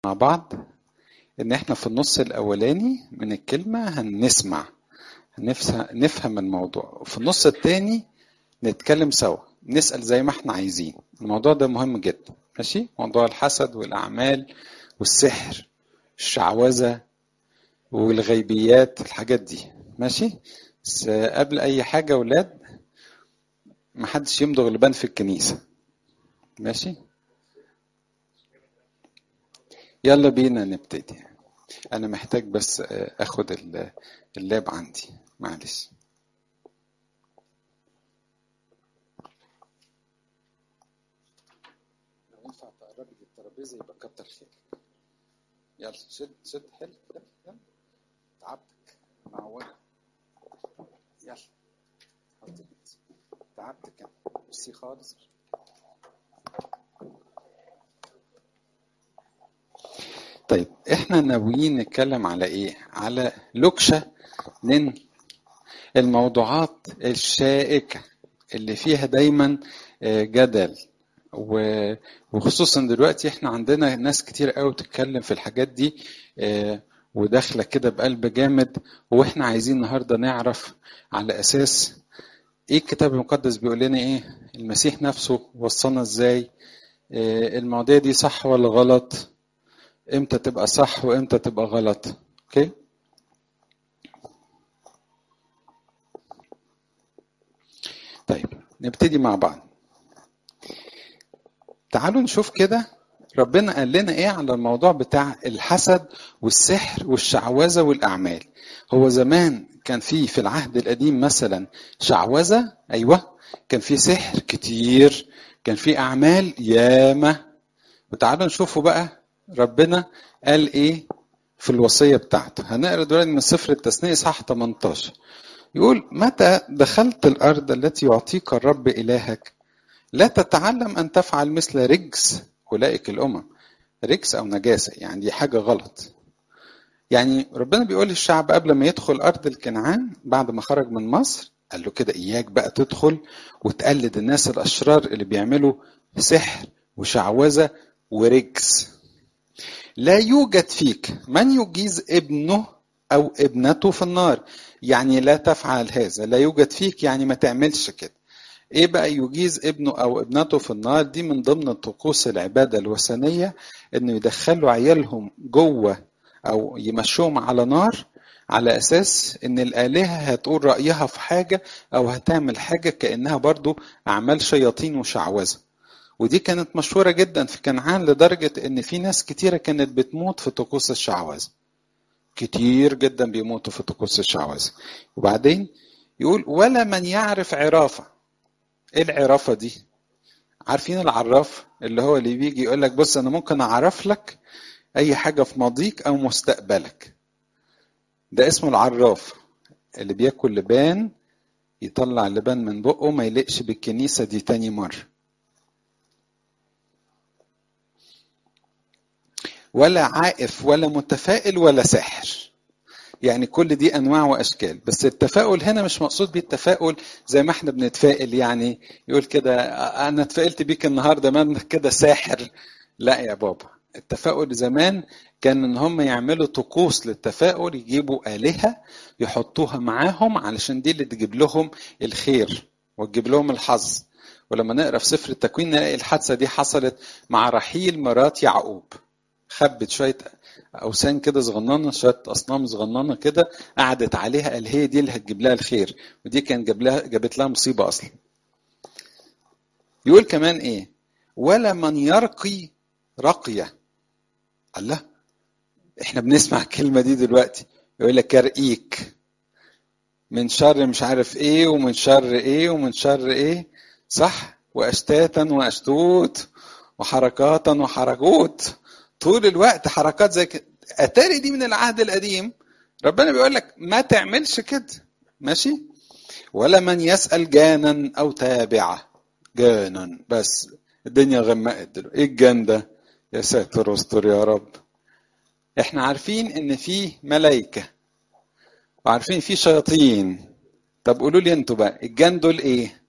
مع بعض ان احنا في النص الاولاني من الكلمه هنسمع هنفهم نفهم الموضوع وفي النص التاني نتكلم سوا نسال زي ما احنا عايزين الموضوع ده مهم جدا ماشي موضوع الحسد والاعمال والسحر الشعوذه والغيبيات الحاجات دي ماشي بس قبل اي حاجه ولاد محدش يمضغ لبان في الكنيسه ماشي يلا بينا نبتدي انا محتاج بس اخد اللاب عندي معلش لو ينفع تقربي للترابيزه يبقى كتر خيرك يلا شد شد حلو يلا يلا تعبتك معوضة يلا حطي تعبتك انا بصي خالص طيب احنا ناويين نتكلم على ايه على لوكشة من الموضوعات الشائكة اللي فيها دايما جدل وخصوصا دلوقتي احنا عندنا ناس كتير قوي تتكلم في الحاجات دي وداخلة كده بقلب جامد واحنا عايزين النهاردة نعرف على اساس ايه الكتاب المقدس بيقول لنا ايه المسيح نفسه وصلنا ازاي المواضيع دي صح ولا غلط امتى تبقى صح وامتى تبقى غلط اوكي طيب نبتدي مع بعض تعالوا نشوف كده ربنا قال لنا ايه على الموضوع بتاع الحسد والسحر والشعوذه والاعمال هو زمان كان في في العهد القديم مثلا شعوذه ايوه كان في سحر كتير كان في اعمال ياما وتعالوا نشوفوا بقى ربنا قال ايه في الوصيه بتاعته هنقرا دلوقتي من سفر التثنيه اصحاح 18 يقول متى دخلت الارض التي يعطيك الرب الهك لا تتعلم ان تفعل مثل رجس اولئك الامم رجس او نجاسه يعني دي حاجه غلط يعني ربنا بيقول للشعب قبل ما يدخل ارض الكنعان بعد ما خرج من مصر قال له كده اياك بقى تدخل وتقلد الناس الاشرار اللي بيعملوا سحر وشعوذه ورجس لا يوجد فيك من يجيز ابنه او ابنته في النار يعني لا تفعل هذا لا يوجد فيك يعني ما تعملش كده ايه بقى يجيز ابنه او ابنته في النار دي من ضمن طقوس العباده الوثنيه انه يدخلوا عيالهم جوه او يمشوهم على نار على اساس ان الالهه هتقول رايها في حاجه او هتعمل حاجه كانها برضو اعمال شياطين وشعوذه ودي كانت مشهوره جدا في كنعان لدرجه ان في ناس كتيره كانت بتموت في طقوس الشعوذه كتير جدا بيموتوا في طقوس الشعوذه وبعدين يقول ولا من يعرف عرافه ايه العرافه دي عارفين العراف اللي هو اللي بيجي يقول لك بص انا ممكن اعرف لك اي حاجه في ماضيك او مستقبلك ده اسمه العراف اللي بياكل لبان يطلع اللبان من بقه ما يلقش بالكنيسه دي تاني مره ولا عائف ولا متفائل ولا ساحر يعني كل دي انواع واشكال بس التفاؤل هنا مش مقصود بيه التفاؤل زي ما احنا بنتفائل يعني يقول كده انا اتفائلت بيك النهارده ما كده ساحر لا يا بابا التفاؤل زمان كان ان هم يعملوا طقوس للتفاؤل يجيبوا الهه يحطوها معاهم علشان دي اللي تجيب لهم الخير وتجيب لهم الحظ ولما نقرا في سفر التكوين نلاقي الحادثه دي حصلت مع رحيل مرات يعقوب خبت شويه اوثان كده صغننه شويه اصنام صغننه كده قعدت عليها قال هي دي اللي هتجيب لها الخير ودي كان جاب لها جابت لها مصيبه اصلا يقول كمان ايه ولا من يرقي رقيه الله احنا بنسمع الكلمه دي دلوقتي يقول لك يرقيك من شر مش عارف ايه ومن شر ايه ومن شر ايه صح واشتاتا واشتوت وحركاتا وحركوت طول الوقت حركات زي كده اتاري دي من العهد القديم ربنا بيقول لك ما تعملش كده ماشي ولا من يسأل جانا أو تابعة جانا بس الدنيا غمقت دلوقتي ايه الجان ده يا ساتر استر يا رب احنا عارفين ان في ملائكة وعارفين في شياطين طب قولوا لي انتوا بقى الجان دول ايه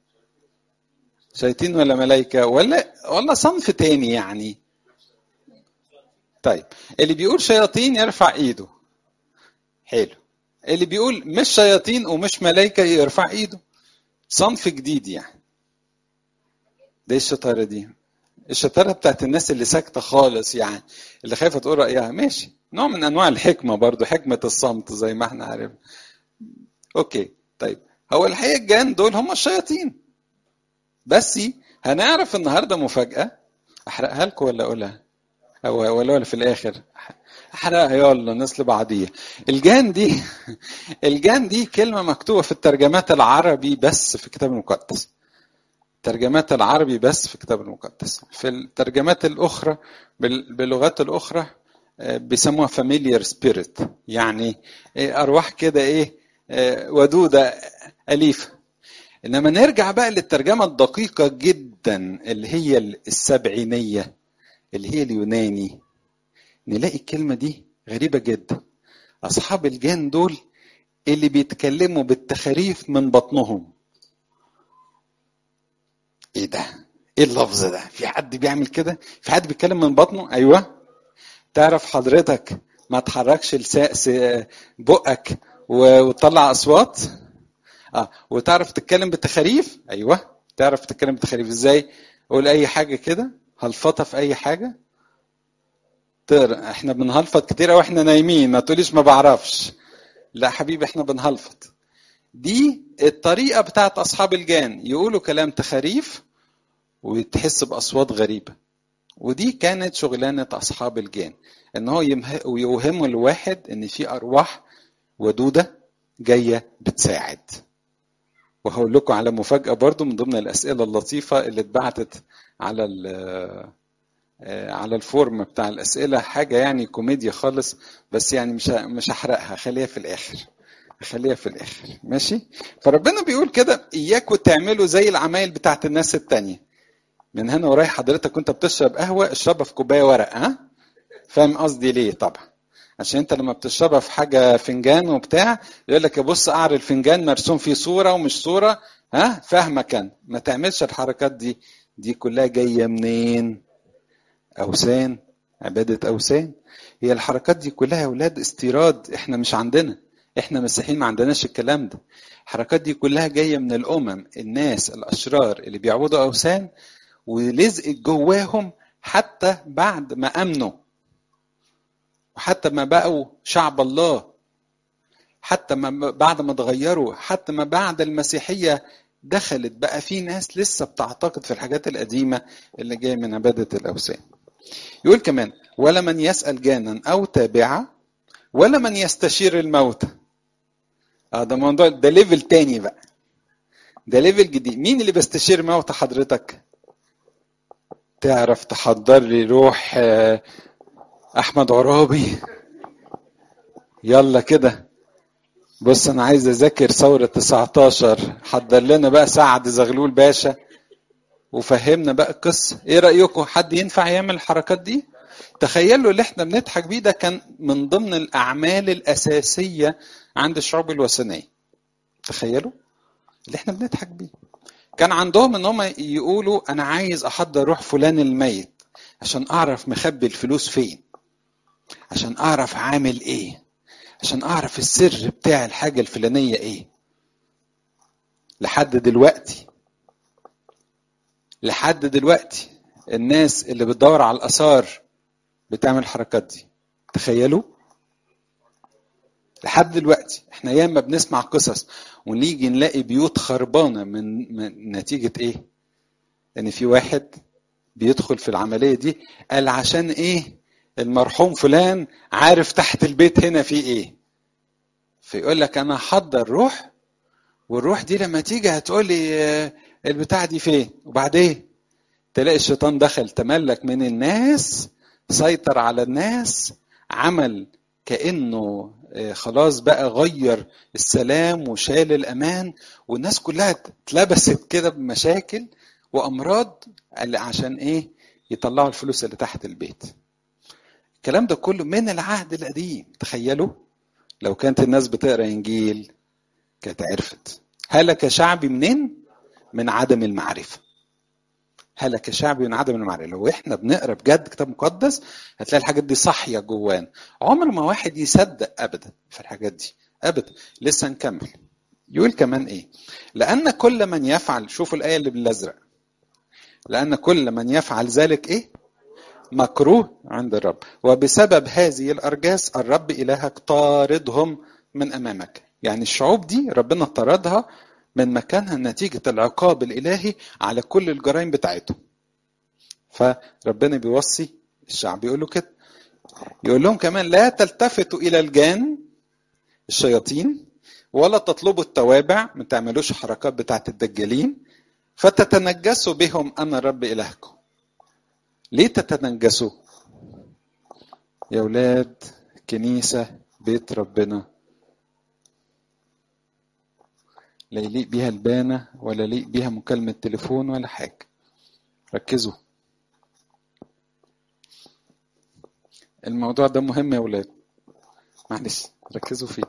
شياطين ولا ملائكة ولا ولا صنف تاني يعني طيب اللي بيقول شياطين يرفع ايده حلو اللي بيقول مش شياطين ومش ملائكه يرفع ايده صنف جديد يعني ده الشطاره دي الشطاره بتاعت الناس اللي ساكته خالص يعني اللي خايفه تقول رايها ماشي نوع من انواع الحكمه برضو حكمه الصمت زي ما احنا عارفين اوكي طيب هو الحقيقه الجان دول هم الشياطين بس هنعرف النهارده مفاجاه احرقها لكم ولا اقولها أو ولا ولا في الاخر احرقها يلا ناس لبعضيها الجان دي الجان دي كلمه مكتوبه في الترجمات العربي بس في الكتاب المقدس الترجمات العربي بس في الكتاب المقدس في الترجمات الاخرى باللغات الاخرى بيسموها فاميليار سبيريت يعني ارواح كده ايه ودوده اليفه انما نرجع بقى للترجمه الدقيقه جدا اللي هي السبعينيه اللي هي اليوناني نلاقي الكلمه دي غريبه جدا اصحاب الجان دول اللي بيتكلموا بالتخاريف من بطنهم ايه ده ايه اللفظ ده في حد بيعمل كده في حد بيتكلم من بطنه ايوه تعرف حضرتك ما تحركش بقك وتطلع اصوات اه وتعرف تتكلم بالتخاريف ايوه تعرف تتكلم بالتخاريف ازاي قول اي حاجه كده هلفطه في اي حاجه تقرا احنا بنهلفط كتير قوي احنا نايمين ما تقوليش ما بعرفش لا حبيبي احنا بنهلفط دي الطريقه بتاعت اصحاب الجان يقولوا كلام تخاريف وتحس باصوات غريبه ودي كانت شغلانه اصحاب الجان ان هو يوهموا الواحد ان في ارواح ودوده جايه بتساعد وهقول لكم على مفاجاه برضو من ضمن الاسئله اللطيفه اللي اتبعتت على على الفورم بتاع الاسئله حاجه يعني كوميديا خالص بس يعني مش مش هحرقها خليها في الاخر خليها في الاخر ماشي فربنا بيقول كده اياكوا تعملوا زي العمايل بتاعت الناس التانية من هنا ورايح حضرتك وانت بتشرب قهوه اشربها في كوبايه ورق ها فاهم قصدي ليه طبعا عشان انت لما بتشربها في حاجه فنجان وبتاع يقول لك بص قعر الفنجان مرسوم فيه صوره ومش صوره ها فاهمك انا ما تعملش الحركات دي دي كلها جايه منين اوثان عباده اوثان هي الحركات دي كلها يا اولاد استيراد احنا مش عندنا احنا مسيحيين ما عندناش الكلام ده الحركات دي كلها جايه من الامم الناس الاشرار اللي بيعبدوا اوثان ولزقت جواهم حتى بعد ما امنوا وحتى ما بقوا شعب الله حتى ما بعد ما اتغيروا حتى ما بعد المسيحيه دخلت بقى في ناس لسه بتعتقد في الحاجات القديمه اللي جايه من عباده الاوثان يقول كمان ولا من يسال جانا او تابعه ولا من يستشير الموتى اه ده موضوع ده ليفل تاني بقى ده ليفل جديد مين اللي بيستشير موتى حضرتك تعرف تحضر لي روح احمد عرابي يلا كده بص انا عايز اذاكر ثورة 19 حضر لنا بقى سعد زغلول باشا وفهمنا بقى القصة ايه رأيكم حد ينفع يعمل الحركات دي تخيلوا اللي احنا بنضحك بيه ده كان من ضمن الاعمال الاساسية عند الشعوب الوثنية تخيلوا اللي احنا بنضحك بيه كان عندهم ان هم يقولوا انا عايز احضر روح فلان الميت عشان اعرف مخبي الفلوس فين عشان اعرف عامل ايه عشان اعرف السر بتاع الحاجه الفلانيه ايه لحد دلوقتي لحد دلوقتي الناس اللي بتدور على الاثار بتعمل الحركات دي تخيلوا لحد دلوقتي احنا ياما بنسمع قصص ونيجي نلاقي بيوت خربانه من, من نتيجه ايه ان في واحد بيدخل في العمليه دي قال عشان ايه المرحوم فلان عارف تحت البيت هنا في ايه فيقول لك انا هحضر روح والروح دي لما تيجي هتقول لي البتاع دي فين وبعدين تلاقي الشيطان دخل تملك من الناس سيطر على الناس عمل كانه خلاص بقى غير السلام وشال الامان والناس كلها اتلبست كده بمشاكل وامراض عشان ايه يطلعوا الفلوس اللي تحت البيت الكلام ده كله من العهد القديم تخيلوا لو كانت الناس بتقرا انجيل كانت عرفت هلك شعبي منين من عدم المعرفه هلك شعبي من عدم المعرفه لو احنا بنقرا بجد كتاب مقدس هتلاقي الحاجات دي صاحيه جوانا عمر ما واحد يصدق ابدا في الحاجات دي ابدا لسه نكمل يقول كمان ايه لان كل من يفعل شوفوا الايه اللي بالازرق لان كل من يفعل ذلك ايه مكروه عند الرب وبسبب هذه الارجاس الرب الهك طاردهم من امامك يعني الشعوب دي ربنا طردها من مكانها نتيجة العقاب الإلهي على كل الجرائم بتاعتهم فربنا بيوصي الشعب يقول له كده يقول لهم كمان لا تلتفتوا إلى الجان الشياطين ولا تطلبوا التوابع ما تعملوش حركات بتاعت الدجالين فتتنجسوا بهم أنا رب إلهكم ليه تتنجسوا يا ولاد كنيسة بيت ربنا لا يليق بيها البانة ولا يليق بيها مكالمة تليفون ولا حاجة ركزوا الموضوع ده مهم يا ولاد معلش ركزوا فيه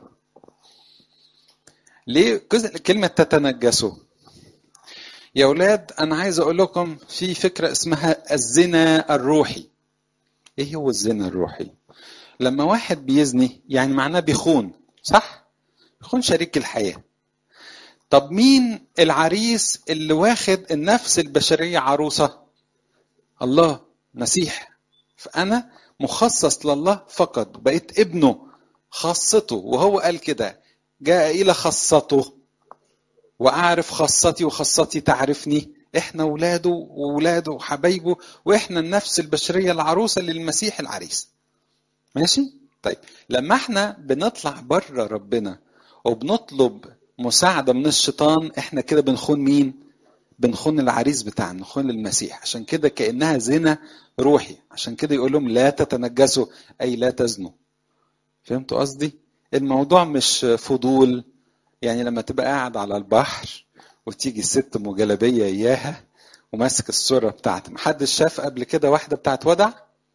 ليه كلمة تتنجسوا يا ولاد أنا عايز أقول لكم في فكرة اسمها الزنا الروحي إيه هو الزنا الروحي؟ لما واحد بيزني يعني معناه بيخون صح؟ بيخون شريك الحياه طب مين العريس اللي واخد النفس البشرية عروسة الله مسيح فأنا مخصص لله فقط بقيت ابنه خاصته وهو قال كده جاء إلى خاصته وأعرف خاصتي وخاصتي تعرفني احنا ولاده وولاده وحبايبه واحنا النفس البشرية العروسة للمسيح العريس ماشي طيب لما احنا بنطلع بره ربنا وبنطلب مساعده من الشيطان احنا كده بنخون مين بنخون العريس بتاعنا نخون المسيح عشان كده كانها زنا روحي عشان كده يقول لهم لا تتنجسوا اي لا تزنوا فهمتوا قصدي الموضوع مش فضول يعني لما تبقى قاعد على البحر وتيجي الست مجلبيه اياها وماسك الصوره بتاعتها محدش شاف قبل كده واحده بتاعت ودع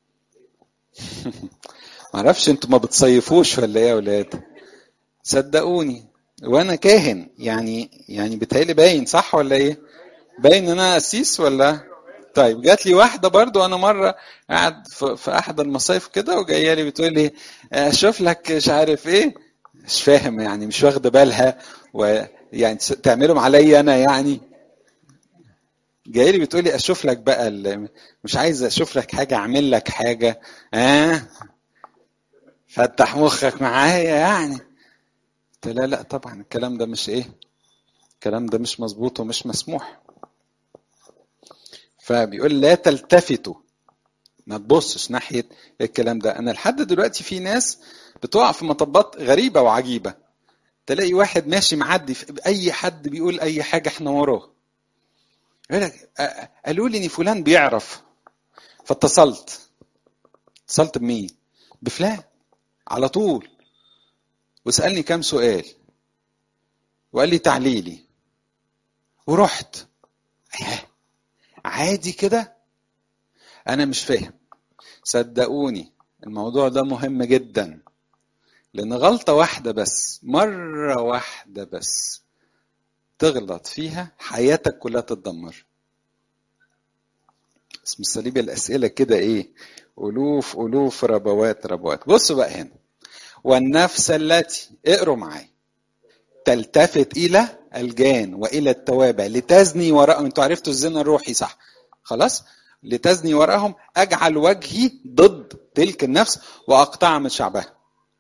معرفش انتوا ما بتصيفوش ولا ايه يا ولاد صدقوني وانا كاهن يعني يعني بتهيألي باين صح ولا ايه؟ باين ان انا قسيس ولا طيب جات لي واحده برضو انا مره قاعد في احد المصايف كده وجايه لي بتقول لي اشوف لك مش عارف ايه مش فاهم يعني مش واخده بالها ويعني تعملهم عليا انا يعني جايه لي بتقول لي اشوف لك بقى مش عايز اشوف لك حاجه اعمل لك حاجه اه فتح مخك معايا يعني قلت لا لا طبعا الكلام ده مش ايه الكلام ده مش مظبوط ومش مسموح فبيقول لا تلتفتوا ما تبصش ناحيه الكلام ده انا لحد دلوقتي في ناس بتقع في مطبات غريبه وعجيبه تلاقي واحد ماشي معدي في اي حد بيقول اي حاجه احنا وراه يقول لك قالوا لي ان فلان بيعرف فاتصلت اتصلت بمين بفلان على طول وسألني كام سؤال وقال لي تعليلي ورحت عادي كده انا مش فاهم صدقوني الموضوع ده مهم جدا لان غلطة واحدة بس مرة واحدة بس تغلط فيها حياتك كلها تتدمر اسم الصليب الاسئله كده ايه الوف الوف ربوات ربوات بصوا بقى هنا والنفس التي اقروا معايا تلتفت الى الجان والى التوابع لتزني وراءهم انتوا عرفتوا الزنا الروحي صح خلاص لتزني وراءهم اجعل وجهي ضد تلك النفس واقطعها من شعبها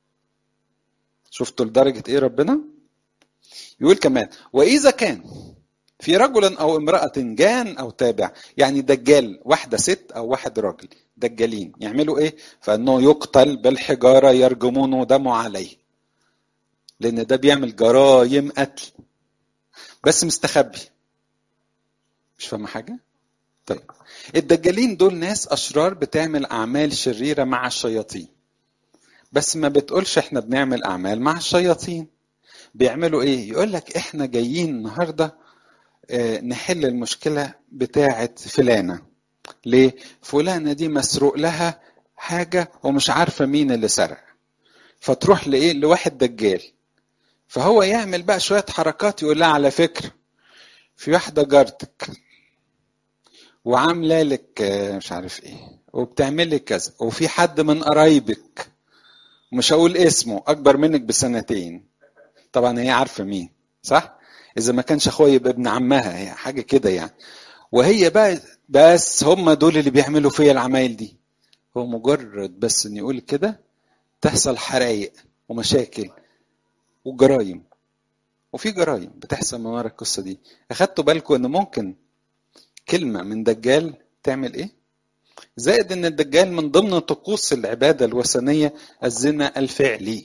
شفتوا لدرجه ايه ربنا يقول كمان واذا كان في رجل او امراه جان او تابع يعني دجال واحده ست او واحد راجل دجالين يعملوا ايه فانه يقتل بالحجاره يرجمونه دمه عليه لان ده بيعمل جرايم قتل بس مستخبي مش فاهمه حاجه طيب الدجالين دول ناس اشرار بتعمل اعمال شريره مع الشياطين بس ما بتقولش احنا بنعمل اعمال مع الشياطين بيعملوا ايه يقول لك احنا جايين النهارده اه نحل المشكله بتاعه فلانه ليه فلانه دي مسروق لها حاجه ومش عارفه مين اللي سرق فتروح لايه لواحد دجال فهو يعمل بقى شويه حركات يقول لها على فكره في واحده جارتك وعامله لك آه، مش عارف ايه وبتعمل لك كذا وفي حد من قرايبك مش هقول اسمه اكبر منك بسنتين طبعا هي عارفه مين صح اذا ما كانش اخويا يبقى ابن عمها هي حاجه كده يعني وهي بقى بس هم دول اللي بيعملوا فيا العمايل دي هو مجرد بس ان يقول كده تحصل حرايق ومشاكل وجرايم وفي جرايم بتحصل من ورا القصه دي اخدتوا بالكم ان ممكن كلمه من دجال تعمل ايه زائد ان الدجال من ضمن طقوس العباده الوثنيه الزنا الفعلي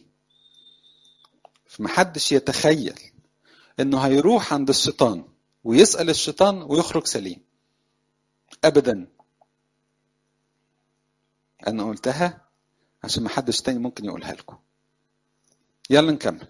فمحدش يتخيل انه هيروح عند الشيطان ويسال الشيطان ويخرج سليم ابدا انا قلتها عشان محدش تاني ممكن يقولها لكم يلا نكمل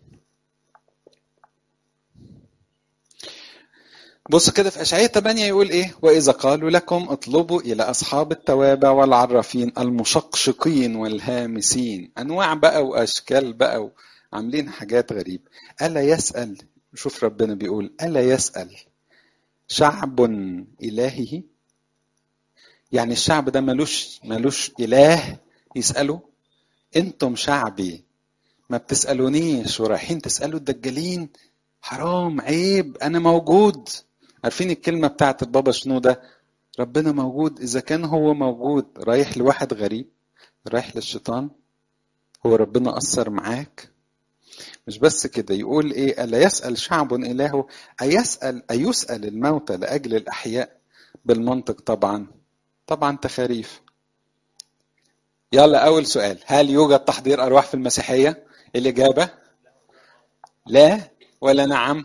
بص كده في اشعياء 8 يقول ايه واذا قالوا لكم اطلبوا الى اصحاب التوابع والعرافين المشقشقين والهامسين انواع بقى واشكال بقى وعاملين حاجات غريبه الا يسال شوف ربنا بيقول الا يسال شعب الهه يعني الشعب ده ملوش ملوش اله يساله انتم شعبي ما بتسالونيش ورايحين تسالوا الدجالين حرام عيب انا موجود عارفين الكلمه بتاعت البابا شنو ده ربنا موجود اذا كان هو موجود رايح لواحد غريب رايح للشيطان هو ربنا اثر معاك مش بس كده يقول ايه الا يسال شعب الهه ايسال ايسال الموتى لاجل الاحياء بالمنطق طبعا طبعا تخاريف يلا اول سؤال هل يوجد تحضير ارواح في المسيحيه الاجابه لا ولا نعم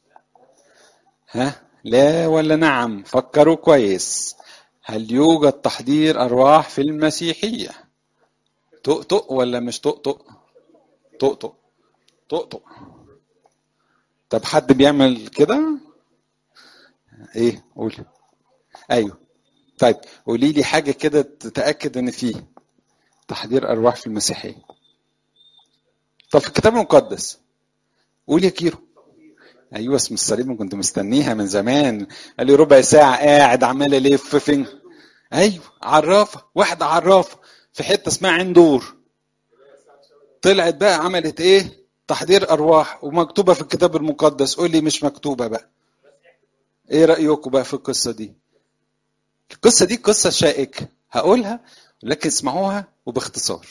ها لا ولا نعم فكروا كويس هل يوجد تحضير ارواح في المسيحيه طقطق ولا مش طقطق طقطق طقطق طب حد بيعمل كده ايه قول ايوه طيب قولي لي حاجه كده تتاكد ان فيه تحضير ارواح في المسيحيه طب في الكتاب المقدس قول يا كيرو ايوه اسم الصليب كنت مستنيها من زمان قال لي ربع ساعه قاعد عمال الف فين ايوه عرافه واحده عرافه في حته اسمها عندور طلعت بقى عملت ايه تحضير ارواح ومكتوبه في الكتاب المقدس قول لي مش مكتوبه بقى ايه رايكم بقى في القصه دي القصه دي قصه شائكه هقولها لكن اسمعوها وباختصار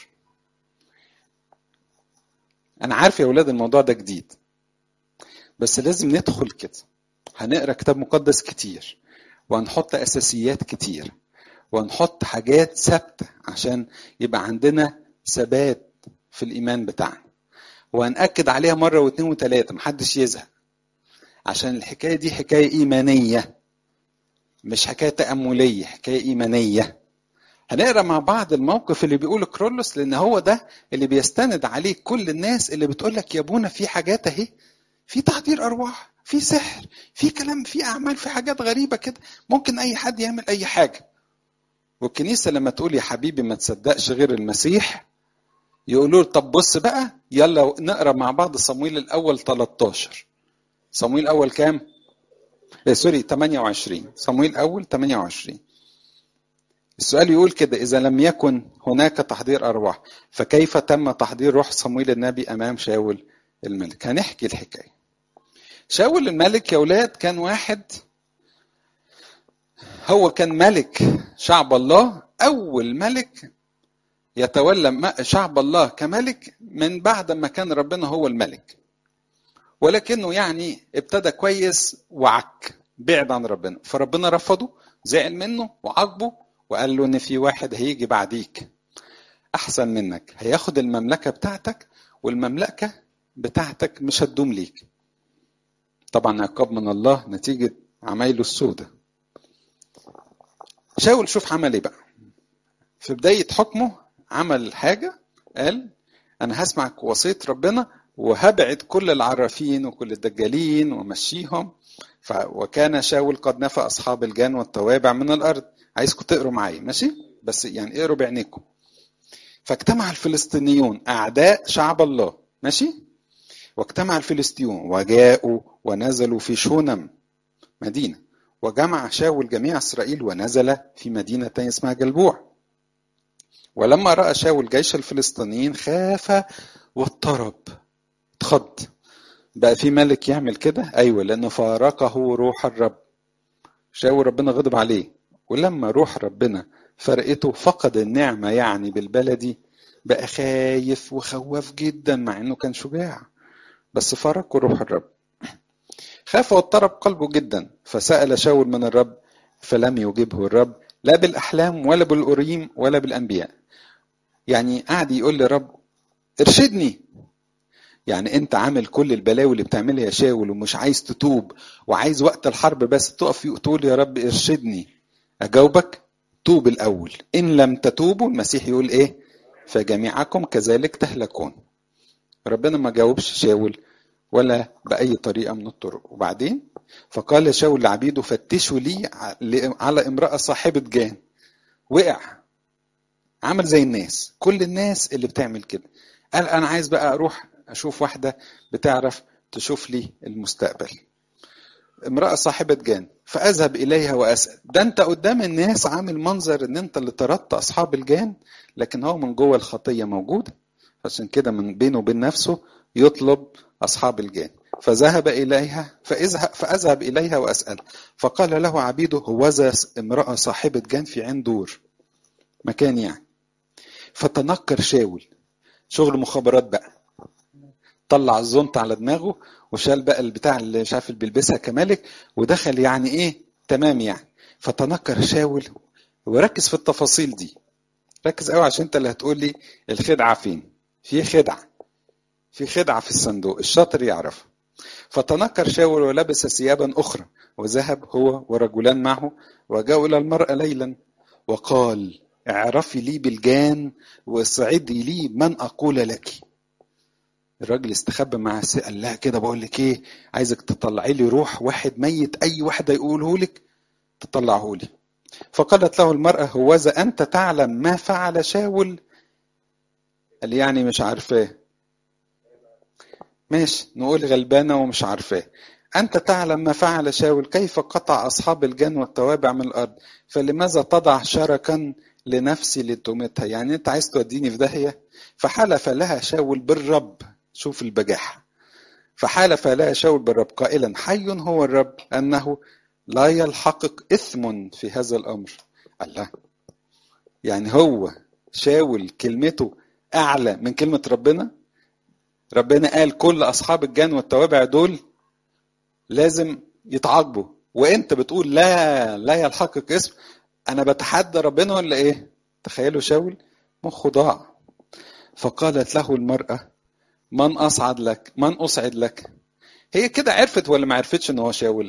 انا عارف يا اولاد الموضوع ده جديد بس لازم ندخل كده هنقرا كتاب مقدس كتير وهنحط اساسيات كتير وهنحط حاجات ثابته عشان يبقى عندنا ثبات في الايمان بتاعنا وهنأكد عليها مره واثنين وثلاثه محدش يزهق عشان الحكايه دي حكايه ايمانيه مش حكايه تامليه حكايه ايمانيه هنقرا مع بعض الموقف اللي بيقوله كرولوس لان هو ده اللي بيستند عليه كل الناس اللي بتقول لك يا ابونا في حاجات اهي في تحضير ارواح في سحر في كلام في اعمال في حاجات غريبه كده ممكن اي حد يعمل اي حاجه والكنيسه لما تقول يا حبيبي ما تصدقش غير المسيح يقولوا له طب بص بقى يلا نقرا مع بعض صمويل الاول 13 صمويل الاول كام؟ إيه سوري 28 صمويل الاول 28 السؤال يقول كده إذا لم يكن هناك تحضير أرواح فكيف تم تحضير روح صمويل النبي أمام شاول الملك هنحكي الحكاية شاول الملك يا ولاد كان واحد هو كان ملك شعب الله أول ملك يتولى شعب الله كملك من بعد ما كان ربنا هو الملك ولكنه يعني ابتدى كويس وعك بعد عن ربنا فربنا رفضه زعل منه وعاقبه وقال له ان في واحد هيجي بعديك احسن منك هياخد المملكه بتاعتك والمملكه بتاعتك مش هتدوم ليك طبعا عقاب من الله نتيجه عمايله السودة شاول شوف عمل ايه بقى في بدايه حكمه عمل حاجه قال انا هسمع وصيه ربنا وهبعد كل العرافين وكل الدجالين ومشيهم ف... وكان شاول قد نفى اصحاب الجان والتوابع من الارض عايزكم تقروا معايا ماشي بس يعني اقروا بعينيكم فاجتمع الفلسطينيون اعداء شعب الله ماشي واجتمع الفلسطينيون وجاءوا ونزلوا في شونم مدينه وجمع شاول جميع إسرائيل ونزل في مدينة اسمها جلبوع ولما رأى شاول جيش الفلسطينيين خاف واضطرب اتخض بقى في ملك يعمل كده ايوه لانه فارقه روح الرب شاول ربنا غضب عليه ولما روح ربنا فرقته فقد النعمه يعني بالبلدي بقى خايف وخواف جدا مع انه كان شجاع بس فارقه روح الرب خاف واضطرب قلبه جدا فسأل شاول من الرب فلم يجبه الرب لا بالأحلام ولا بالأوريم ولا بالأنبياء يعني قعد يقول لرب ارشدني يعني انت عامل كل البلاوي اللي بتعملها يا شاول ومش عايز تتوب وعايز وقت الحرب بس تقف تقول يا رب ارشدني اجاوبك توب الاول ان لم تتوبوا المسيح يقول ايه فجميعكم كذلك تهلكون ربنا ما جاوبش شاول ولا باي طريقه من الطرق وبعدين فقال شاول لعبيده فتشوا لي على امراه صاحبه جان وقع عمل زي الناس كل الناس اللي بتعمل كده قال انا عايز بقى اروح اشوف واحده بتعرف تشوف لي المستقبل امراه صاحبه جان فاذهب اليها واسال ده انت قدام الناس عامل منظر ان انت اللي طردت اصحاب الجان لكن هو من جوه الخطيه موجوده عشان كده من بينه وبين نفسه يطلب اصحاب الجان فذهب اليها فاذهب فاذهب اليها واسال فقال له عبيده هوذا امراه صاحبه جان في عين دور مكان يعني فتنكر شاول شغل مخابرات بقى طلع الزنط على دماغه وشال بقى البتاع اللي مش عارف اللي بيلبسها كمالك ودخل يعني ايه تمام يعني فتنكر شاول وركز في التفاصيل دي ركز قوي عشان انت اللي هتقول لي الخدعه فين في خدعه في خدعه في الصندوق الشاطر يعرف فتنكر شاول ولبس ثيابا اخرى وذهب هو ورجلان معه وجاءوا الى المراه ليلا وقال اعرفي لي بالجان واصعدي لي من اقول لك الراجل استخبى مع قال لها كده بقول لك ايه عايزك تطلعي لي روح واحد ميت اي واحده يقوله لك تطلعه لي فقالت له المراه هوذا انت تعلم ما فعل شاول قال يعني مش عارفاه ماشي نقول غلبانه ومش عارفاه أنت تعلم ما فعل شاول كيف قطع أصحاب الجن والتوابع من الأرض فلماذا تضع شركا لنفسي لتمتها يعني أنت عايز توديني في داهية فحلف لها شاول بالرب شوف البجاحة فحلف لها شاول بالرب قائلا حي هو الرب أنه لا يلحقك إثم في هذا الأمر الله يعني هو شاول كلمته أعلى من كلمة ربنا ربنا قال كل أصحاب الجن والتوابع دول لازم يتعاقبوا وانت بتقول لا لا يلحقك اسم انا بتحدى ربنا ولا ايه تخيلوا شاول مخه ضاع فقالت له المرأة من أصعد لك من أصعد لك هي كده عرفت ولا ما عرفتش ان هو شاول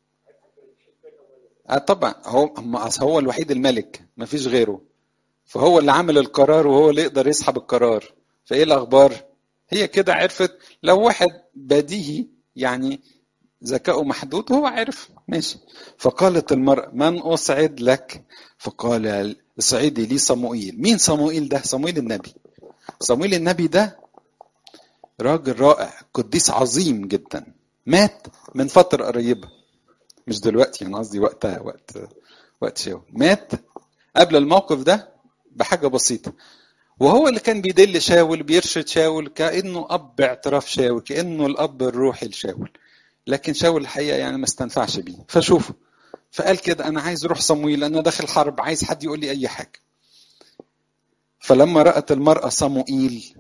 آه طبعا هو هو الوحيد الملك ما فيش غيره فهو اللي عامل القرار وهو اللي يقدر يسحب القرار فايه الاخبار هي كده عرفت لو واحد بديهي يعني ذكاؤه محدود هو عرف ماشي فقالت المرأة من أصعد لك فقال اصعدي لي صموئيل مين صموئيل ده صموئيل النبي صموئيل النبي ده راجل رائع قديس عظيم جدا مات من فترة قريبة مش دلوقتي انا قصدي وقتها وقت وقت شاول مات قبل الموقف ده بحاجة بسيطة وهو اللي كان بيدل شاول بيرشد شاول كأنه أب اعتراف شاول كأنه الأب الروحي لشاول لكن شاول الحقيقه يعني ما استنفعش بيه فشوفوا فقال كده انا عايز روح صمويل انا داخل حرب عايز حد يقول لي اي حاجه فلما رأت المرأة صموئيل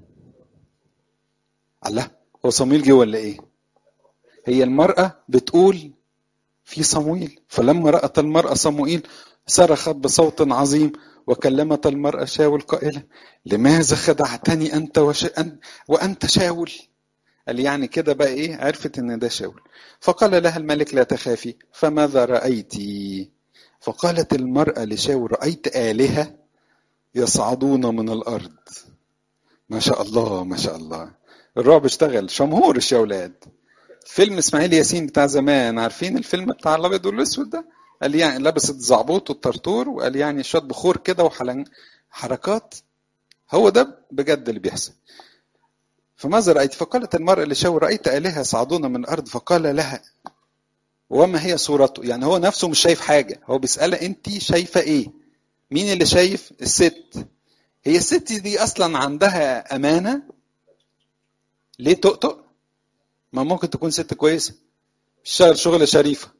الله هو صموئيل جه ولا ايه هي المرأة بتقول في صموئيل فلما رأت المرأة صموئيل صرخت بصوت عظيم وكلمت المرأة شاول قائلة لماذا خدعتني أنت وش... أن... وأنت شاول قال يعني كده بقى ايه عرفت ان ده شاول فقال لها الملك لا تخافي فماذا رأيت فقالت المرأة لشاول رأيت آلهة يصعدون من الأرض ما شاء الله ما شاء الله الرعب اشتغل شمهور الشولاد فيلم اسماعيل ياسين بتاع زمان عارفين الفيلم بتاع الابيض والاسود ده قال يعني لبست زعبوط والطرطور وقال يعني شويه بخور كده وحلن حركات هو ده بجد اللي بيحصل فماذا رأيت فقالت المرأة لشاول رأيت آلهة يصعدون من الأرض فقال لها وما هي صورته يعني هو نفسه مش شايف حاجه هو بيسالها انت شايفه ايه مين اللي شايف الست هي الست دي اصلا عندها امانه ليه تقطق ما ممكن تكون ست كويسه بتشتغل شغل شريفه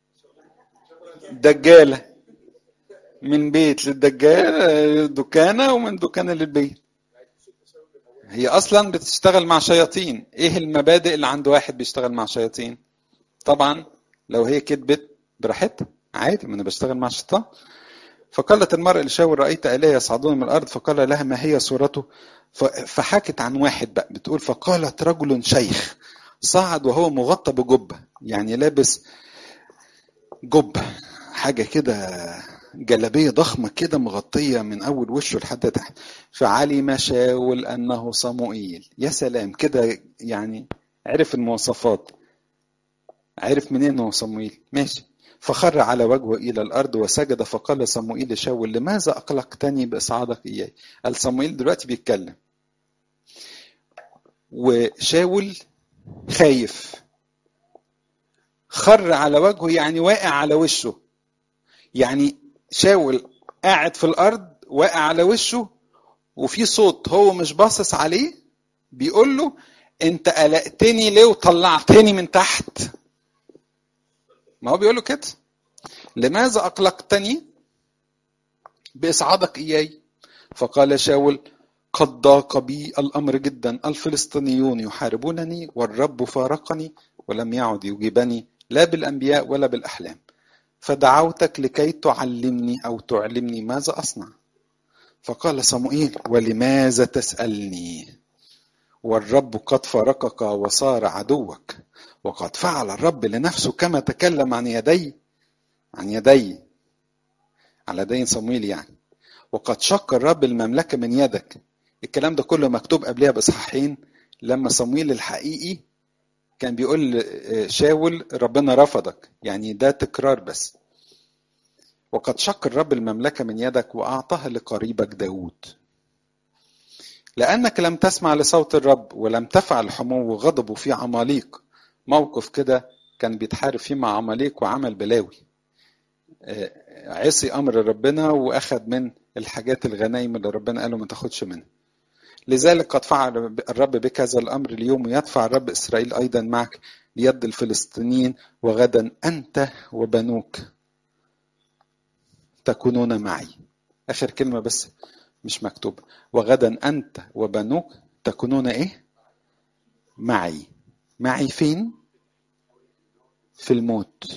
دجاله من بيت للدجاله دكانه ومن دكانه للبيت هي اصلا بتشتغل مع شياطين ايه المبادئ اللي عند واحد بيشتغل مع شياطين طبعا لو هي كذبت براحتها عادي ما انا بشتغل مع الشيطان فقالت المرأة لشاور رأيت آلهة يصعدون من الأرض فقال لها ما هي صورته فحكت عن واحد بقى بتقول فقالت رجل شيخ صعد وهو مغطى بجبة يعني لابس جبة حاجة كده جلابية ضخمة كده مغطية من أول وشه لحد تحت فعلم شاول أنه صموئيل يا سلام كده يعني عرف المواصفات عرف منين هو صموئيل ماشي فخر على وجهه إلى الأرض وسجد فقال صموئيل لشاول لماذا أقلقتني بإصعادك إياي قال صموئيل دلوقتي بيتكلم وشاول خايف خر على وجهه يعني واقع على وشه يعني شاول قاعد في الأرض واقع على وشه وفي صوت هو مش باصص عليه بيقول له انت قلقتني ليه وطلعتني من تحت ما هو بيقول له كده لماذا أقلقتني بإصعادك إياي فقال شاول قد ضاق بي الأمر جدا الفلسطينيون يحاربونني والرب فارقني ولم يعد يجيبني لا بالأنبياء ولا بالأحلام فدعوتك لكي تعلمني أو تعلمني ماذا أصنع فقال صموئيل ولماذا تسألني والرب قد فارقك وصار عدوك وقد فعل الرب لنفسه كما تكلم عن يدي عن يدي على يدين صمويل يعني وقد شق الرب المملكة من يدك الكلام ده كله مكتوب قبلها بإصحاحين لما صمويل الحقيقي كان بيقول شاول ربنا رفضك يعني ده تكرار بس وقد شق الرب المملكة من يدك وأعطاها لقريبك داود لأنك لم تسمع لصوت الرب ولم تفعل حمو غضبه في عماليق موقف كده كان بيتحارب فيه مع عماليق وعمل بلاوي عصي أمر ربنا وأخذ من الحاجات الغنايم اللي ربنا قاله ما تاخدش منها لذلك قد فعل الرب بك هذا الأمر اليوم ويدفع الرب إسرائيل أيضا معك ليد الفلسطينيين وغدا أنت وبنوك تكونون معي آخر كلمة بس مش مكتوبة وغدا أنت وبنوك تكونون إيه معي معي فين في الموت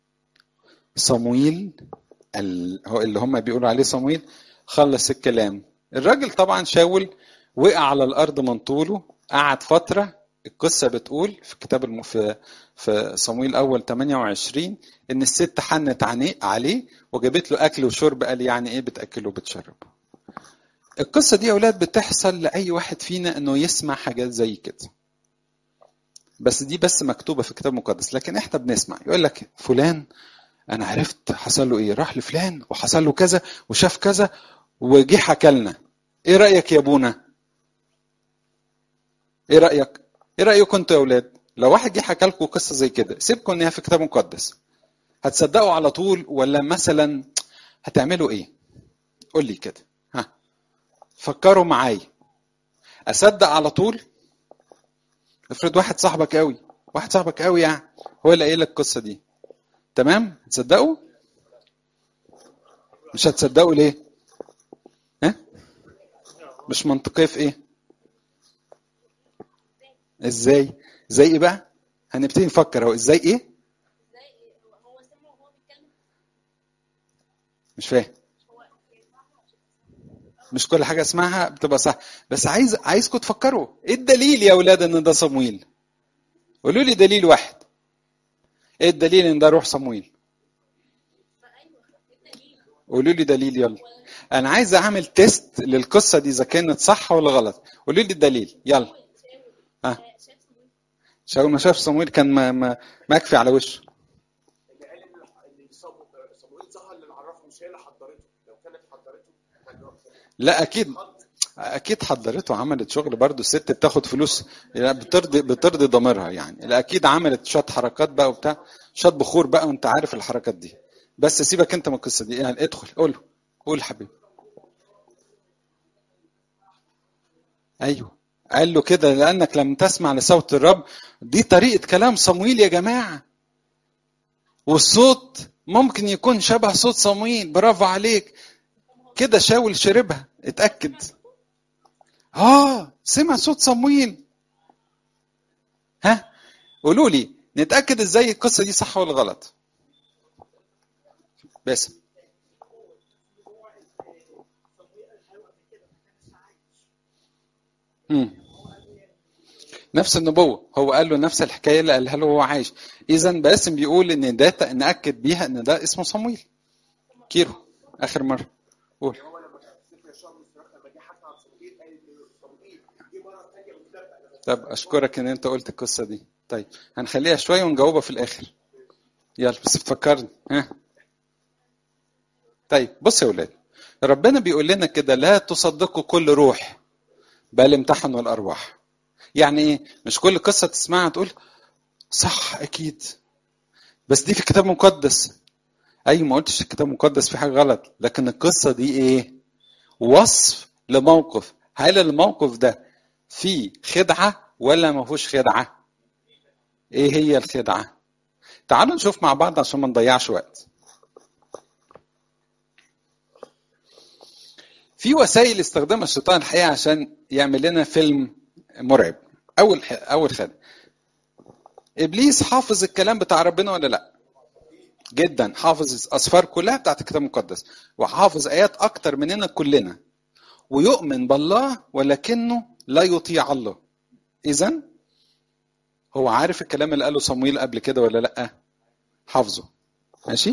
صمويل اللي هم بيقولوا عليه صمويل خلص الكلام الراجل طبعا شاول وقع على الارض من طوله قعد فتره القصه بتقول في كتاب الم... في في صمويل اول 28 ان الست حنت عليه وجابت له اكل وشرب قال يعني ايه بتاكله وبتشربه القصه دي يا اولاد بتحصل لاي واحد فينا انه يسمع حاجات زي كده بس دي بس مكتوبه في الكتاب المقدس لكن احنا بنسمع يقول لك فلان انا عرفت حصل له ايه راح لفلان وحصل له كذا وشاف كذا وجه حكى لنا ايه رايك يا ابونا ايه رايك ايه رايكم انتوا يا اولاد لو واحد جه حكى لكم قصه زي كده سيبكم ان هي في كتاب مقدس هتصدقوا على طول ولا مثلا هتعملوا ايه قول لي كده ها فكروا معايا اصدق على طول افرض واحد صاحبك قوي واحد صاحبك قوي يعني هو اللي قايل لك القصه دي تمام هتصدقوا مش هتصدقوا ليه ها مش منطقيه في ايه ازاي زي ايه بقى هنبتدي نفكر اهو ازاي ايه مش فاهم مش كل حاجه اسمعها بتبقى صح بس عايز عايزكم تفكروا ايه الدليل يا اولاد ان ده صمويل قولوا لي دليل واحد ايه الدليل ان ده روح صمويل قولوا لي دليل يلا انا عايز اعمل تيست للقصه دي اذا كانت صح ولا غلط قولوا لي الدليل يلا ها شاول ما شاف صمويل كان ما ما مكفي على وشه اللي قال ان صمويل ظهر للعرافه مش هي اللي حضرته لو كانت حضرته لا اكيد اكيد حضرته عملت شغل برضو الست بتاخد فلوس يعني بترضي بترضي ضميرها يعني لا اكيد عملت شويه حركات بقى وبتاع شاد بخور بقى وانت عارف الحركات دي بس سيبك انت من القصه دي يعني ادخل قول له قول حبيبي ايوه قال له كده لانك لم تسمع لصوت الرب دي طريقه كلام صمويل يا جماعه والصوت ممكن يكون شبه صوت صمويل برافو عليك كده شاول شربها اتاكد اه سمع صوت صمويل ها قولوا لي نتاكد ازاي القصه دي صح ولا غلط بس مم. نفس النبوة هو قال له نفس الحكاية اللي قالها له وهو عايش إذا باسم بيقول إن ده نأكد بيها إن ده اسمه صمويل كيرو آخر مرة قول هو لما كان في سفر الشهر لما جه حكى عن صموئيل قال ان صموئيل جه مره ثانيه متنبأ طب أشكرك إن أنت قلت القصة دي طيب هنخليها شوية ونجاوبها في الآخر يلا بس تفكرني ها طيب بص يا ولاد ربنا بيقول لنا كده لا تصدقوا كل روح بل امتحنوا الأرواح يعني ايه مش كل قصه تسمعها تقول صح اكيد بس دي في الكتاب المقدس ايوه ما قلتش الكتاب المقدس في حاجه غلط لكن القصه دي ايه وصف لموقف هل الموقف ده فيه خدعه ولا ما فيهوش خدعه ايه هي الخدعه تعالوا نشوف مع بعض عشان ما نضيعش وقت في وسائل استخدمها الشيطان الحقيقه عشان يعمل لنا فيلم مرعب اول اول خدمه ابليس حافظ الكلام بتاع ربنا ولا لا جدا حافظ الاسفار كلها بتاعت الكتاب المقدس وحافظ ايات اكتر مننا كلنا ويؤمن بالله ولكنه لا يطيع الله اذا هو عارف الكلام اللي قاله صمويل قبل كده ولا لا حافظه ماشي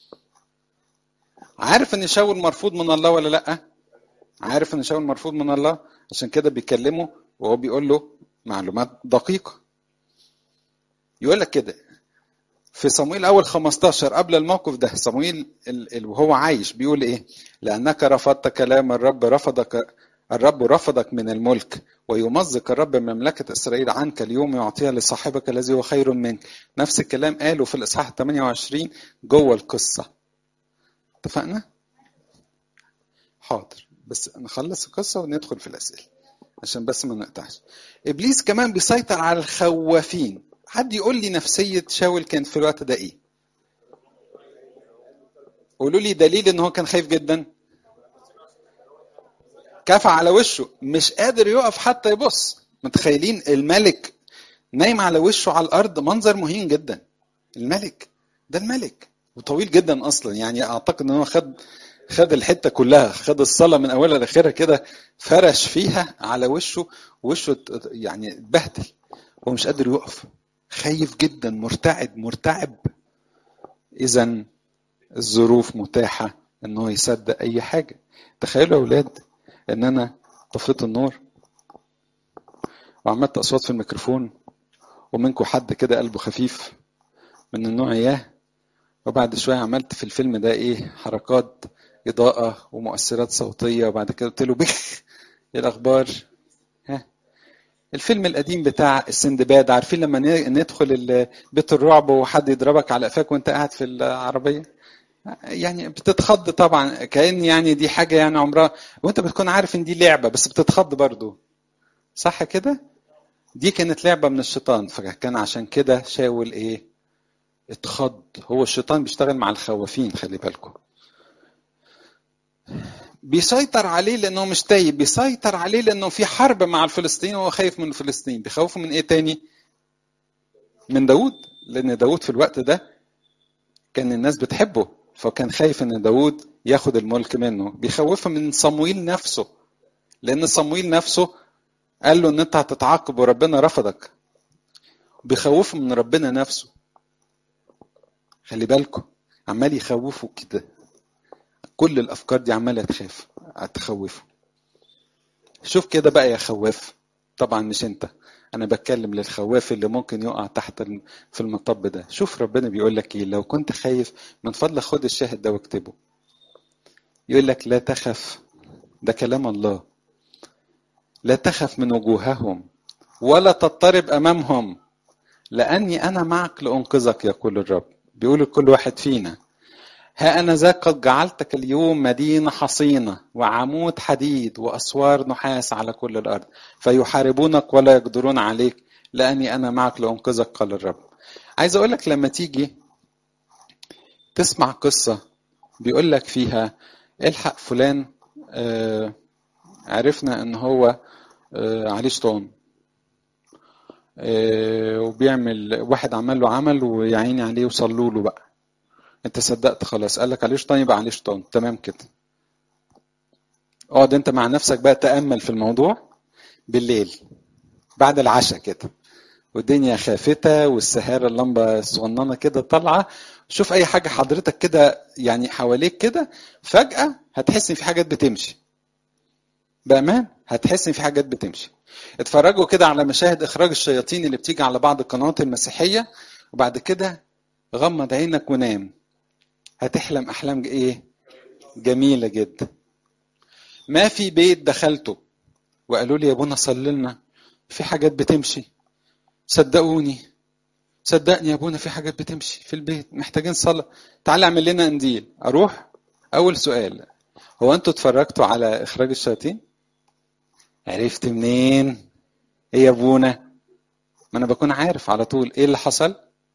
عارف ان شاول مرفوض من الله ولا لا عارف ان شاول مرفوض من الله عشان كده بيكلمه وهو بيقول له معلومات دقيقة يقول لك كده في صمويل أول 15 قبل الموقف ده صمويل وهو عايش بيقول إيه لأنك رفضت كلام الرب رفضك الرب رفضك من الملك ويمزق الرب مملكة إسرائيل عنك اليوم يعطيها لصاحبك الذي هو خير منك نفس الكلام قاله في الإصحاح 28 جوه القصة اتفقنا؟ حاضر بس نخلص القصة وندخل في الأسئلة عشان بس ما نقطعش ابليس كمان بيسيطر على الخوافين حد يقول لي نفسيه شاول كانت في الوقت ده ايه قولوا لي دليل ان هو كان خايف جدا كفى على وشه مش قادر يقف حتى يبص متخيلين الملك نايم على وشه على الارض منظر مهين جدا الملك ده الملك وطويل جدا اصلا يعني اعتقد ان هو خد خد الحته كلها خد الصلاه من اولها لاخرها كده فرش فيها على وشه وشه يعني اتبهدل هو مش قادر يقف خايف جدا مرتعد مرتعب اذا الظروف متاحه ان هو يصدق اي حاجه تخيلوا يا اولاد ان انا طفيت النور وعملت اصوات في الميكروفون ومنكم حد كده قلبه خفيف من النوع اياه وبعد شويه عملت في الفيلم ده ايه حركات إضاءة ومؤثرات صوتية وبعد كده قلت له بخ إيه الأخبار؟ ها الفيلم القديم بتاع السندباد عارفين لما ندخل بيت الرعب وحد يضربك على قفاك وأنت قاعد في العربية؟ يعني بتتخض طبعا كأن يعني دي حاجة يعني عمرها وأنت بتكون عارف إن دي لعبة بس بتتخض برضو صح كده؟ دي كانت لعبة من الشيطان فكان عشان كده شاول إيه؟ اتخض هو الشيطان بيشتغل مع الخوافين خلي بالكم بيسيطر عليه لانه مش تايب بيسيطر عليه لانه في حرب مع الفلسطينيين وهو خايف من فلسطين بيخوفوا من ايه تاني من داود لان داود في الوقت ده كان الناس بتحبه فكان خايف ان داود ياخد الملك منه بيخوفه من صمويل نفسه لان صمويل نفسه قال له ان انت هتتعاقب وربنا رفضك بيخوفه من ربنا نفسه خلي بالكم عمال يخوفه كده كل الافكار دي عماله تخاف تخوفه شوف كده بقى يا خواف طبعا مش انت انا بتكلم للخواف اللي ممكن يقع تحت في المطب ده شوف ربنا بيقول لك ايه لو كنت خايف من فضلك خد الشاهد ده واكتبه يقول لك لا تخف ده كلام الله لا تخف من وجوههم ولا تضطرب امامهم لاني انا معك لانقذك يقول الرب بيقول لكل واحد فينا ها أنا ذا قد جعلتك اليوم مدينة حصينة وعمود حديد وأسوار نحاس على كل الأرض فيحاربونك ولا يقدرون عليك لأني أنا معك لأنقذك قال الرب عايز أقول لك لما تيجي تسمع قصة بيقول لك فيها الحق فلان آه عرفنا ان هو آه عليه شيطان آه وبيعمل واحد عمل له عمل ويعيني عليه وصلوا له بقى انت صدقت خلاص قال لك عليه شيطان يبقى عليه شيطان تمام كده اقعد انت مع نفسك بقى تامل في الموضوع بالليل بعد العشاء كده والدنيا خافتة والسهارة اللمبة الصغننة كده طالعة شوف أي حاجة حضرتك كده يعني حواليك كده فجأة هتحس إن في حاجات بتمشي بأمان هتحس إن في حاجات بتمشي اتفرجوا كده على مشاهد إخراج الشياطين اللي بتيجي على بعض القنوات المسيحية وبعد كده غمض عينك ونام هتحلم أحلام إيه جميلة جدا ما في بيت دخلته وقالوا لي يا ابونا صلي لنا في حاجات بتمشي صدقوني صدقني يا ابونا في حاجات بتمشي في البيت محتاجين صلاة تعالى اعمل لنا قنديل اروح اول سؤال هو انتوا اتفرجتوا على اخراج الشياطين عرفت منين ايه يا ابونا ما انا بكون عارف على طول ايه اللي حصل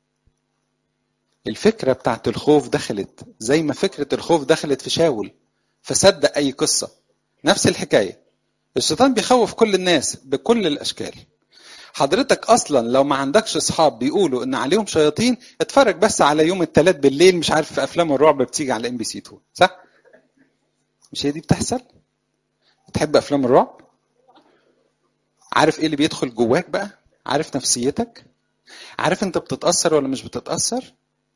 الفكرة بتاعت الخوف دخلت زي ما فكرة الخوف دخلت في شاول فصدق اي قصة نفس الحكاية الشيطان بيخوف كل الناس بكل الاشكال حضرتك اصلا لو ما عندكش اصحاب بيقولوا ان عليهم شياطين اتفرج بس على يوم الثلاث بالليل مش عارف في افلام الرعب بتيجي على ام بي سي 2 صح مش هي دي بتحصل تحب افلام الرعب عارف ايه اللي بيدخل جواك بقى عارف نفسيتك عارف انت بتتاثر ولا مش بتتاثر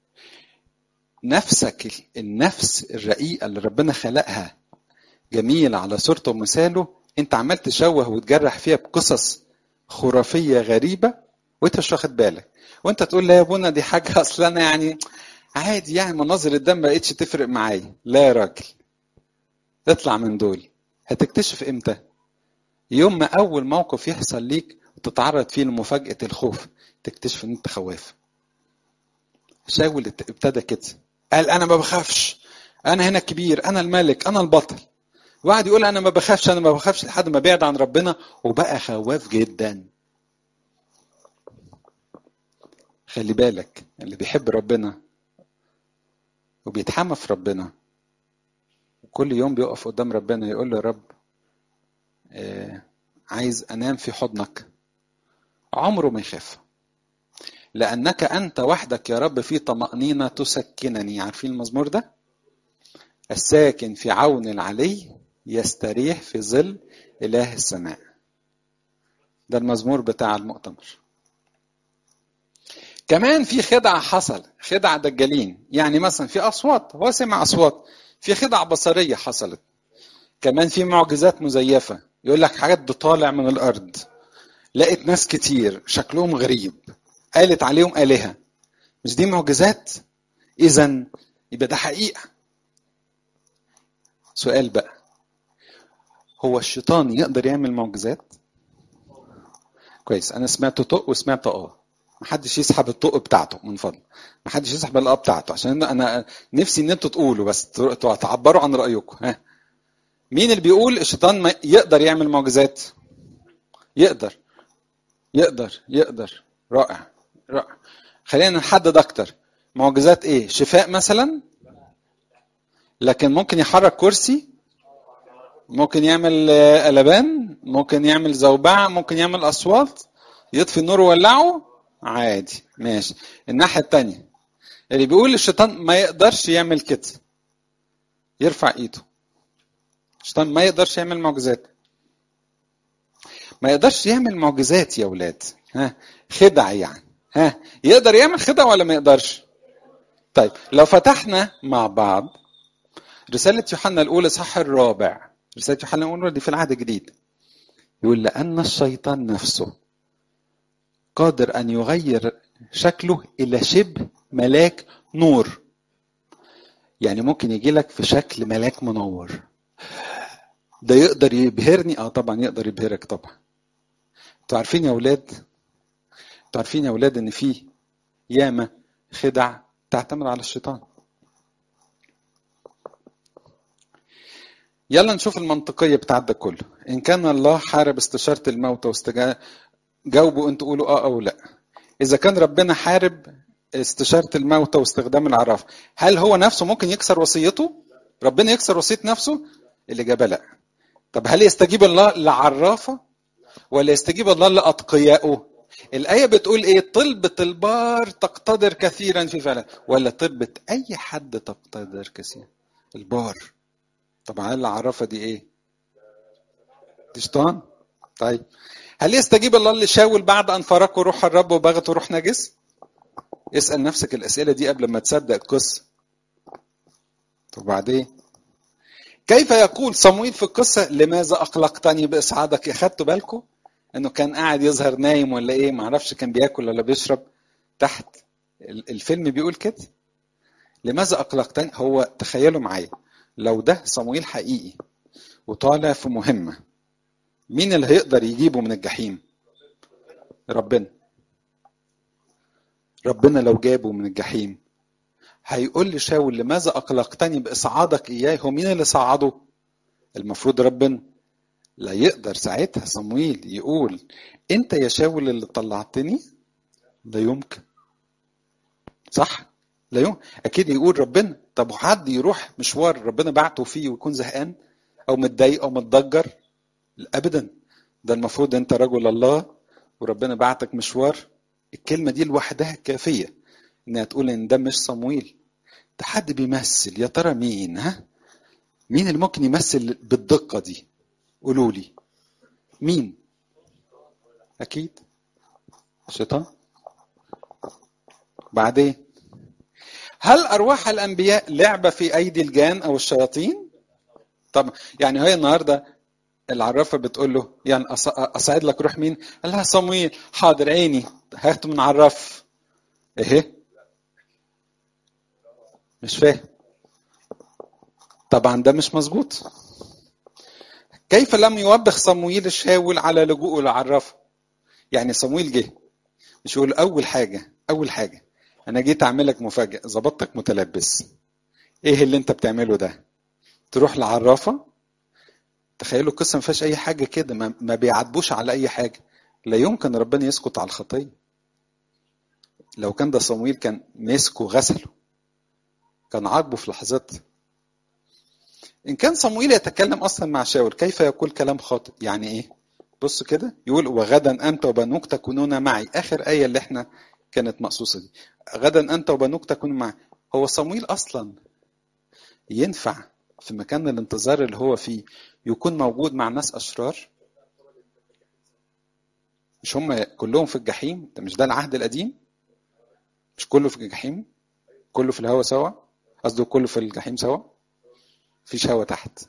نفسك النفس الرقيقه اللي ربنا خلقها جميله على صورته ومثاله انت عمال تشوه وتجرح فيها بقصص خرافيه غريبه وانت مش واخد بالك وانت تقول لا يا ابونا دي حاجه اصل انا يعني عادي يعني مناظر الدم ما بقتش تفرق معايا لا يا راجل اطلع من دول هتكتشف امتى يوم ما اول موقف يحصل ليك وتتعرض فيه لمفاجاه الخوف تكتشف ان انت خواف شاول ابتدى كده قال انا ما بخافش انا هنا الكبير انا الملك انا البطل وقعد يقول انا ما بخافش انا ما بخافش لحد ما بعد عن ربنا وبقى خواف جدا خلي بالك اللي بيحب ربنا وبيتحمى في ربنا وكل يوم بيقف قدام ربنا يقول له يا رب آه عايز انام في حضنك عمره ما يخاف لانك انت وحدك يا رب في طمانينه تسكنني عارفين المزمور ده الساكن في عون العلي يستريح في ظل إله السماء ده المزمور بتاع المؤتمر كمان في خدعة حصل خدعة دجالين يعني مثلا في أصوات هو سمع أصوات في خدعة بصرية حصلت كمان في معجزات مزيفة يقول لك حاجات بطالع من الأرض لقيت ناس كتير شكلهم غريب قالت عليهم آلهة مش دي معجزات إذا يبقى ده حقيقة سؤال بقى هو الشيطان يقدر يعمل معجزات كويس انا سمعت طق وسمعت اه محدش يسحب الطق بتاعته من فضل محدش يسحب الاه بتاعته عشان انا نفسي ان انتوا تقولوا بس تعبروا عن رايكم ها مين اللي بيقول الشيطان ما يقدر يعمل معجزات يقدر يقدر يقدر رائع رائع خلينا نحدد اكتر معجزات ايه شفاء مثلا لكن ممكن يحرك كرسي ممكن يعمل قلبان ممكن يعمل زوبعة ممكن يعمل أصوات يطفي النور ويولعه عادي ماشي الناحية التانية اللي بيقول الشيطان ما يقدرش يعمل كده يرفع ايده الشيطان ما يقدرش يعمل معجزات ما يقدرش يعمل معجزات يا ولاد ها خدع يعني ها يقدر يعمل خدع ولا ما يقدرش طيب لو فتحنا مع بعض رسالة يوحنا الأولى صح الرابع رسالة يوحنا الأولى دي في العهد الجديد يقول لأن الشيطان نفسه قادر أن يغير شكله إلى شبه ملاك نور يعني ممكن يجي لك في شكل ملاك منور ده يقدر يبهرني اه طبعا يقدر يبهرك طبعا انتوا عارفين يا ولاد عارفين يا اولاد ان في ياما خدع تعتمد على الشيطان يلا نشوف المنطقيه بتاعت ده كله ان كان الله حارب استشاره الموتى واستجاب جاوبوا انتوا قولوا اه او لا اذا كان ربنا حارب استشاره الموتى واستخدام العراف هل هو نفسه ممكن يكسر وصيته ربنا يكسر وصيه نفسه الاجابه لا طب هل يستجيب الله لعرافه ولا يستجيب الله لاتقيائه الآية بتقول إيه؟ طلبة البار تقتدر كثيرا في فعله ولا طلبة أي حد تقتدر كثيرا البار طبعا العرافة دي إيه؟ دي شيطان طيب هل يستجيب الله لشاول بعد أن فارقوا روح الرب وبغتوا روح نجس؟ اسأل نفسك الأسئلة دي قبل ما تصدق القصة طب بعدين كيف يقول صمويل في القصة لماذا أقلقتني بإسعادك أخدتوا بالكم؟ انه كان قاعد يظهر نايم ولا ايه معرفش كان بياكل ولا بيشرب تحت الفيلم بيقول كده لماذا اقلقتني هو تخيلوا معايا لو ده صمويل حقيقي وطالع في مهمة مين اللي هيقدر يجيبه من الجحيم ربنا ربنا لو جابه من الجحيم هيقول لشاول لماذا اقلقتني باصعادك اياه هو مين اللي صعده المفروض ربنا لا يقدر ساعتها صمويل يقول انت يا شاول اللي طلعتني لا يمكن صح لا يمكن اكيد يقول ربنا طب حد يروح مشوار ربنا بعته فيه ويكون زهقان او متضايق او متضجر ابدا ده المفروض انت رجل الله وربنا بعتك مشوار الكلمه دي لوحدها كافيه انها تقول ان ده مش صمويل ده حد بيمثل يا ترى مين ها مين اللي ممكن يمثل بالدقه دي قولوا لي مين اكيد الشيطان بعدين هل ارواح الانبياء لعبه في ايدي الجان او الشياطين طب يعني هي النهارده العرافه بتقول له يعني اصعد لك روح مين قال لها صمويل حاضر عيني هاته من عراف ايه مش فاهم طبعا ده مش مظبوط كيف لم يوبخ صمويل الشاول على لجوءه لعرفه يعني صمويل جه مش يقول اول حاجه اول حاجه انا جيت اعمل لك مفاجاه ظبطتك متلبس ايه اللي انت بتعمله ده تروح لعرافه تخيلوا القصه ما فيهاش اي حاجه كده ما, ما بيعاتبوش على اي حاجه لا يمكن ربنا يسكت على الخطيه لو كان ده صمويل كان مسكه غسله كان عاقبه في لحظتها إن كان صمويل يتكلم أصلا مع شاول كيف يقول كلام خاطئ يعني إيه بص كده يقول وغدا أنت وبنوك تكونون معي آخر آية اللي إحنا كانت مقصوصة دي غدا أنت وبنوك تكونون معي هو صمويل أصلا ينفع في مكان الانتظار اللي هو فيه يكون موجود مع ناس أشرار مش هم كلهم في الجحيم ده مش ده العهد القديم مش كله في الجحيم كله في الهوا سوا قصده كله في الجحيم سوا مفيش هوا تحت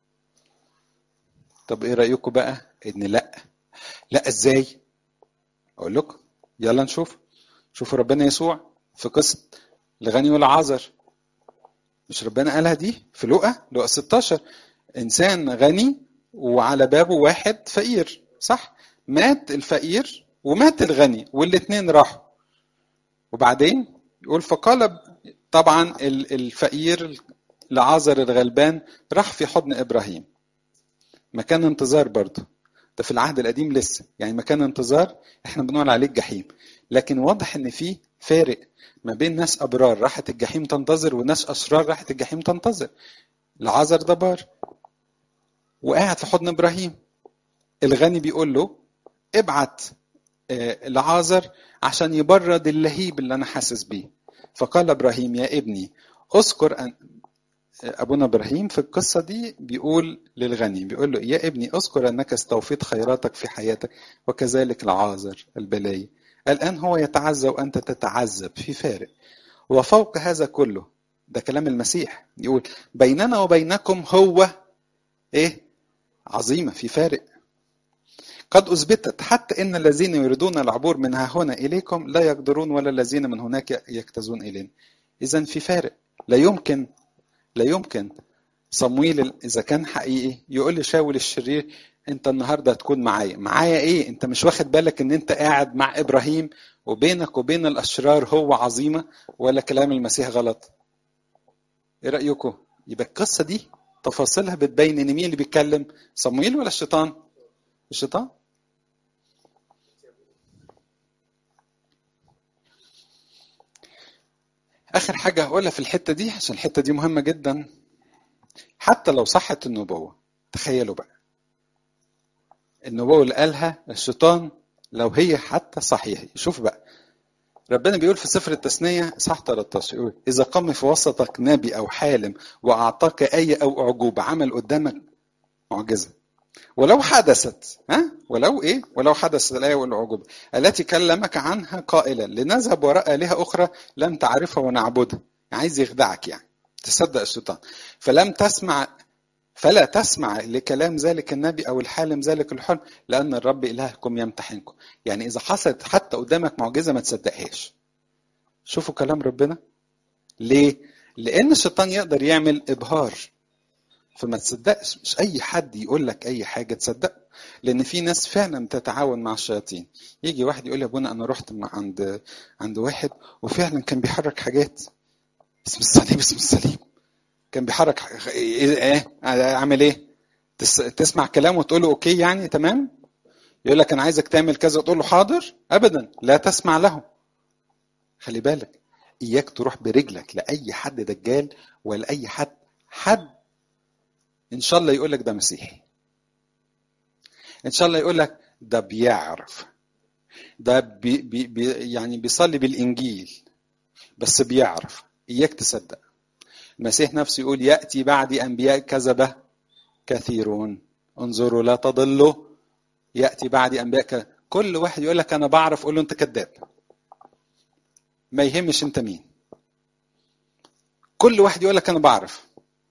طب ايه رايكم بقى ان لا لا ازاي اقول لكم يلا نشوف شوفوا ربنا يسوع في قصه الغني والعازر مش ربنا قالها دي في لقا لقا 16 انسان غني وعلى بابه واحد فقير صح مات الفقير ومات الغني والاثنين راحوا وبعدين يقول فقال طبعا الفقير لعازر الغلبان راح في حضن ابراهيم مكان انتظار برضه ده في العهد القديم لسه يعني مكان انتظار احنا بنقول عليه الجحيم لكن واضح ان في فارق ما بين ناس ابرار راحت الجحيم تنتظر وناس اشرار راحت الجحيم تنتظر العازر ده بار وقاعد في حضن ابراهيم الغني بيقول له ابعت لعازر عشان يبرد اللهيب اللي انا حاسس بيه فقال ابراهيم يا ابني اذكر ان ابونا ابراهيم في القصه دي بيقول للغني بيقول له يا ابني اذكر انك استوفيت خيراتك في حياتك وكذلك العازر البلاي الان هو يتعزى وانت تتعذب في فارق وفوق هذا كله ده كلام المسيح يقول بيننا وبينكم هو ايه عظيمه في فارق قد اثبتت حتى ان الذين يريدون العبور من ها هنا اليكم لا يقدرون ولا الذين من هناك يجتازون الينا اذا في فارق لا يمكن لا يمكن صمويل اذا كان حقيقي يقول لشاول الشرير انت النهارده هتكون معايا معايا ايه انت مش واخد بالك ان انت قاعد مع ابراهيم وبينك وبين الاشرار هو عظيمه ولا كلام المسيح غلط ايه رايكم يبقى القصه دي تفاصيلها بتبين ان مين اللي بيتكلم صمويل ولا الشيطان الشيطان اخر حاجه هقولها في الحته دي عشان الحته دي مهمه جدا حتى لو صحت النبوه تخيلوا بقى النبوه اللي قالها الشيطان لو هي حتى صحيحه شوف بقى ربنا بيقول في سفر التثنية صح 13 يقول إذا قام في وسطك نبي أو حالم وأعطاك آية أو أعجوبة عمل قدامك معجزة ولو حدثت ها ولو ايه ولو حدثت الايه والعجوبه التي كلمك عنها قائلا لنذهب وراء الهه اخرى لم تعرفها ونعبدها عايز يخدعك يعني تصدق الشيطان فلم تسمع فلا تسمع لكلام ذلك النبي او الحالم ذلك الحلم لان الرب الهكم يمتحنكم يعني اذا حصلت حتى قدامك معجزه ما تصدقهاش شوفوا كلام ربنا ليه لان الشيطان يقدر يعمل ابهار فما تصدقش مش اي حد يقول لك اي حاجه تصدق لان في ناس فعلا بتتعاون مع الشياطين يجي واحد يقول لي يا ابونا انا رحت مع عند عند واحد وفعلا كان بيحرك حاجات اسم الصليب اسم الصليب كان بيحرك ح- ايه ايه اعمل ايه تس... تسمع كلامه وتقول له اوكي يعني تمام يقول لك انا عايزك تعمل كذا تقول له حاضر ابدا لا تسمع له خلي بالك اياك تروح برجلك لاي حد دجال ولا اي حد حد ان شاء الله يقول لك ده مسيحي ان شاء الله يقول لك ده بيعرف ده بي بي بي يعني بيصلي بالانجيل بس بيعرف اياك تصدق المسيح نفسه يقول ياتي بعدي انبياء كذبه كثيرون انظروا لا تضلوا ياتي بعدي انبياء ك... كل واحد يقول لك انا بعرف قول له انت كذاب ما يهمش انت مين كل واحد يقول لك انا بعرف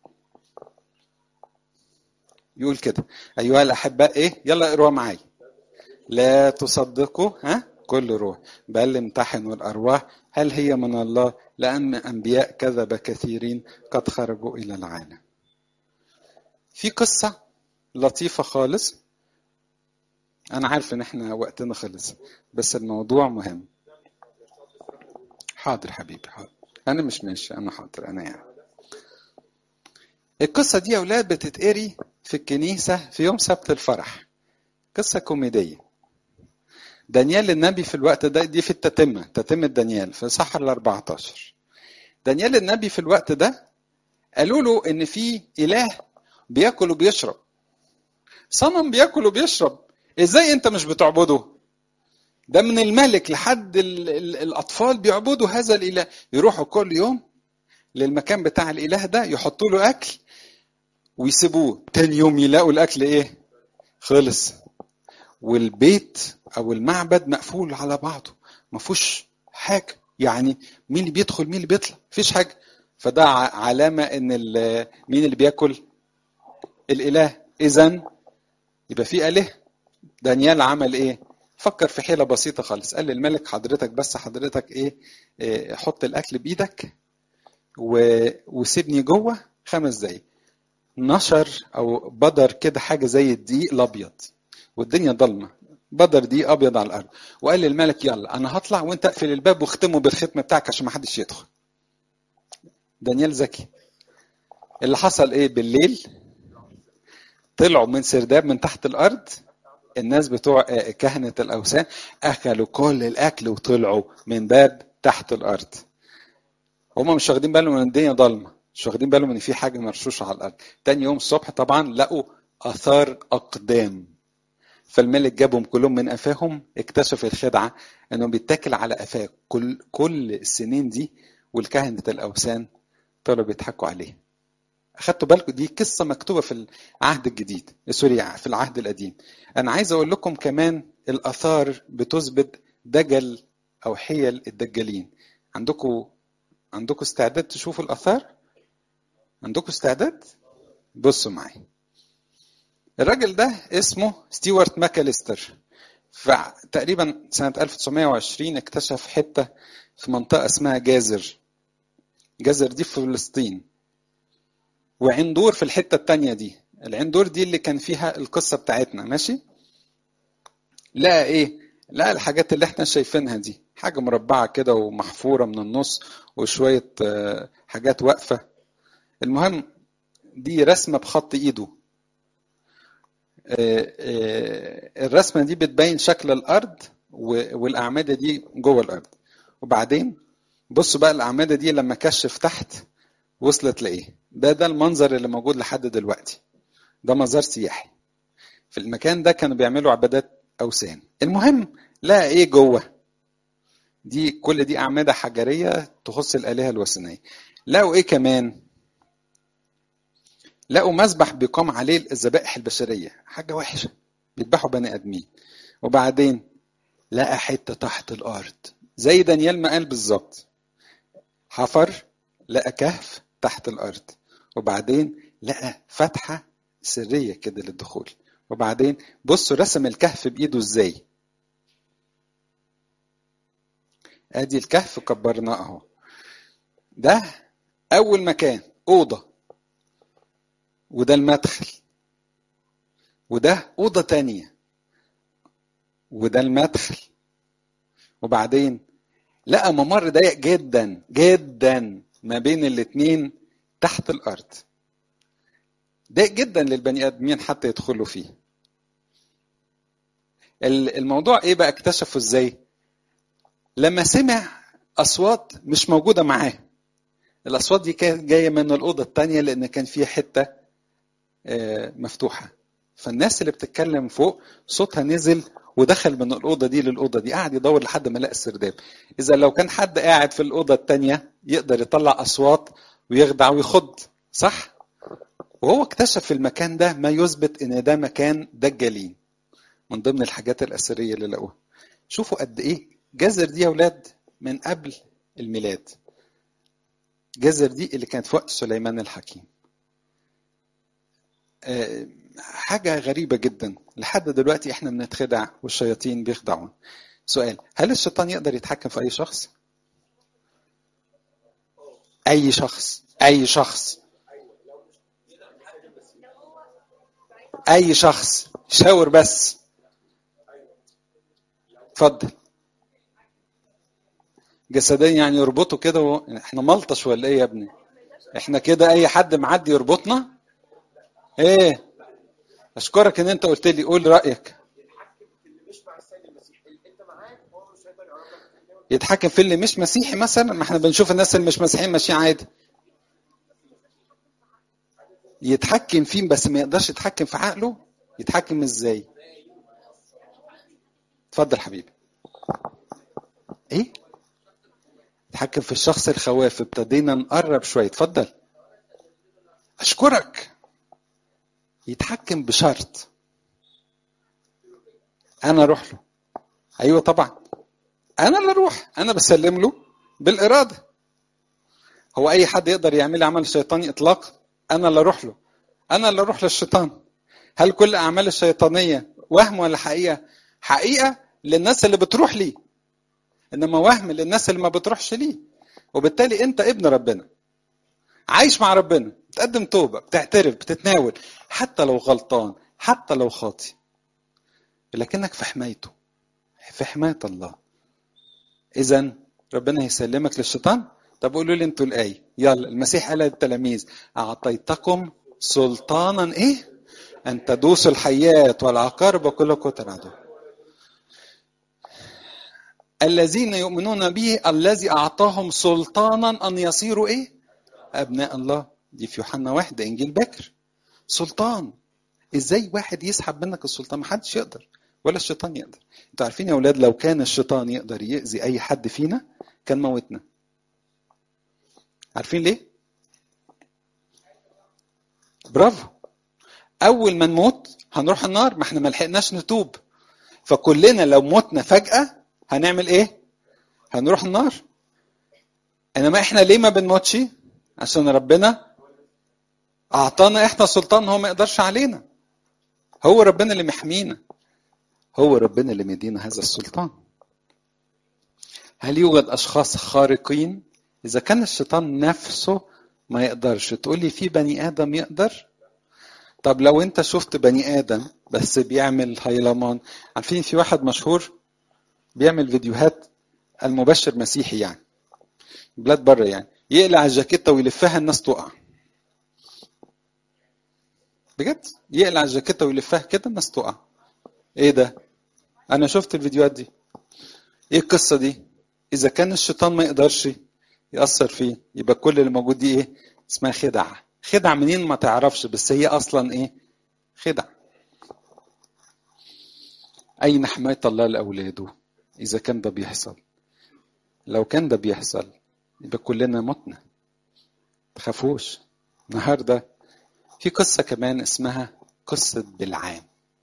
يقول كده ايها الاحباء ايه يلا اقروا معايا لا تصدقوا ها كل روح بل امتحنوا الارواح هل هي من الله لان انبياء كذب كثيرين قد خرجوا الى العالم في قصه لطيفه خالص انا عارف ان احنا وقتنا خلص بس الموضوع مهم حاضر حبيبي حاضر انا مش ماشي انا حاضر انا يعني القصه دي يا اولاد بتتقري في الكنيسه في يوم سبت الفرح قصه كوميديه دانيال النبي في الوقت ده دي في التتمه تتمه دانيال في صحر ال 14 دانيال النبي في الوقت ده قالوا له ان في اله بياكل وبيشرب صنم بياكل وبيشرب ازاي انت مش بتعبده ده من الملك لحد ال ال الاطفال بيعبدوا هذا الاله يروحوا كل يوم للمكان بتاع الاله ده يحطوا له اكل ويسيبوه تاني يوم يلاقوا الاكل ايه خلص والبيت او المعبد مقفول على بعضه ما فيهوش حاجه يعني مين اللي بيدخل مين اللي بيطلع مفيش حاجه فده ع- علامه ان ال- مين اللي بياكل الاله اذا يبقى في اله دانيال عمل ايه فكر في حيله بسيطه خالص قال للملك حضرتك بس حضرتك ايه, إيه حط الاكل بايدك و... وسيبني جوه خمس دقايق نشر او بدر كده حاجه زي الدقيق الابيض والدنيا ضلمه بدر دقيق ابيض على الارض وقال للملك يلا انا هطلع وانت اقفل الباب واختمه بالختم بتاعك عشان ما حدش يدخل دانيال ذكي اللي حصل ايه بالليل طلعوا من سرداب من تحت الارض الناس بتوع آه، كهنة الأوثان أكلوا كل الأكل وطلعوا من باب تحت الأرض هما مش واخدين بالهم ان الدنيا ضلمه مش واخدين بالهم ان في حاجه مرشوشه على الارض تاني يوم الصبح طبعا لقوا اثار اقدام فالملك جابهم كلهم من قفاهم اكتشف الخدعه انه بيتاكل على قفاه كل كل السنين دي والكهنه الاوثان طلعوا بيضحكوا عليه اخدتوا بالكم دي قصه مكتوبه في العهد الجديد سوري في العهد القديم انا عايز اقول لكم كمان الاثار بتثبت دجل او حيل الدجالين عندكم عندكم استعداد تشوفوا الاثار عندكم استعداد بصوا معايا الراجل ده اسمه ستيوارت ماكاليستر فتقريبا سنة 1920 اكتشف حتة في منطقة اسمها جازر جازر دي في فلسطين وعين دور في الحتة التانية دي العين دور دي اللي كان فيها القصه بتاعتنا ماشي لقى ايه لقى الحاجات اللي احنا شايفينها دي حاجه مربعه كده ومحفوره من النص وشويه آه، حاجات واقفه المهم دي رسمه بخط ايده آه، آه، الرسمه دي بتبين شكل الارض و- والاعمده دي جوه الارض وبعدين بصوا بقى الاعمده دي لما كشف تحت وصلت لايه ده ده المنظر اللي موجود لحد دلوقتي ده مزار سياحي في المكان ده كانوا بيعملوا عبادات اوثان المهم لقى ايه جوه دي كل دي اعمده حجريه تخص الالهه الوثنيه لقوا ايه كمان لقوا مسبح بيقام عليه الذبائح البشريه حاجه وحشه بيذبحوا بني ادمين وبعدين لقى حته تحت الارض زي دانيال ما قال بالظبط حفر لقى كهف تحت الارض وبعدين لقى فتحه سريه كده للدخول وبعدين بصوا رسم الكهف بايده ازاي ادي الكهف كبرناه اهو ده اول مكان اوضه وده المدخل وده اوضه تانية وده المدخل وبعدين لقى ممر ضيق جدا جدا ما بين الاتنين تحت الارض ضيق جدا للبني ادمين حتى يدخلوا فيه ال- الموضوع ايه بقى اكتشفوا ازاي لما سمع اصوات مش موجوده معاه الاصوات دي كانت جايه من الاوضه الثانيه لان كان فيها حته آه، مفتوحه فالناس اللي بتتكلم فوق صوتها نزل ودخل من الاوضه دي للاوضه دي قعد يدور لحد ما لقى السرداب اذا لو كان حد قاعد في الاوضه الثانيه يقدر يطلع اصوات ويخدع ويخض صح وهو اكتشف في المكان ده ما يثبت ان ده مكان دجالين من ضمن الحاجات الاثريه اللي لقوها شوفوا قد ايه جزر دي يا اولاد من قبل الميلاد جزر دي اللي كانت في وقت سليمان الحكيم آه، حاجة غريبة جدا لحد دلوقتي احنا بنتخدع والشياطين بيخدعون سؤال هل الشيطان يقدر يتحكم في أي شخص؟ أي شخص أي شخص أي شخص شاور بس اتفضل جسديا يعني يربطه كده و... احنا ملطش ولا ايه يا ابني؟ احنا كده اي حد معدي يربطنا؟ ايه؟ اشكرك ان انت قلت لي قول رايك اللي مش مع السيد المسيح انت معاه هو مش هيقدر يقرب لك يتحكم في اللي مش مسيحي مثلا ما احنا بنشوف الناس اللي مش مسيحيين ماشيين عادي يتحكم فيه بس ما يقدرش يتحكم في عقله يتحكم ازاي اتفضل حبيبي ايه يتحكم في الشخص الخواف ابتدينا نقرب شويه اتفضل اشكرك يتحكم بشرط انا اروح له ايوه طبعا انا اللي اروح انا بسلم له بالاراده هو اي حد يقدر يعمل لي عمل شيطاني اطلاقا انا اللي اروح له انا اللي اروح للشيطان هل كل الاعمال الشيطانيه وهم ولا حقيقه حقيقه للناس اللي بتروح ليه انما وهم للناس اللي ما بتروحش ليه وبالتالي انت ابن ربنا عايش مع ربنا بتقدم توبه بتعترف بتتناول حتى لو غلطان حتى لو خاطي لكنك في حمايته في حمايه الله اذا ربنا يسلمك للشيطان طب قولوا لي انتوا الايه يلا المسيح قال للتلاميذ اعطيتكم سلطانا ايه ان تدوسوا الحيات والعقارب وكل قوه العدو الذين يؤمنون به الذي اعطاهم سلطانا ان يصيروا ايه ابناء الله دي في يوحنا واحد ده انجيل بكر سلطان ازاي واحد يسحب منك السلطان محدش يقدر ولا الشيطان يقدر انتوا عارفين يا اولاد لو كان الشيطان يقدر يأذي اي حد فينا كان موتنا عارفين ليه برافو اول ما نموت هنروح النار ما احنا ما لحقناش نتوب فكلنا لو متنا فجأة هنعمل ايه هنروح النار انما احنا ليه ما بنموتش عشان ربنا اعطانا احنا سلطان هو ما يقدرش علينا هو ربنا اللي محمينا هو ربنا اللي مدينا هذا السلطان هل يوجد اشخاص خارقين اذا كان الشيطان نفسه ما يقدرش تقول لي في بني ادم يقدر طب لو انت شفت بني ادم بس بيعمل هيلمان عارفين في واحد مشهور بيعمل فيديوهات المبشر مسيحي يعني بلاد بره يعني يقلع الجاكيته ويلفها الناس تقع بجد يقلع الجاكيته ويلفها كده الناس تقع ايه ده انا شفت الفيديوهات دي ايه القصه دي اذا كان الشيطان ما يقدرش ياثر فيه يبقى كل اللي موجود دي ايه اسمها خدعه خدع منين ما تعرفش بس هي اصلا ايه خدع اين حمايه الله لاولاده اذا كان ده بيحصل لو كان ده بيحصل يبقى كلنا متنا تخافوش النهارده في قصه كمان اسمها قصه بالعام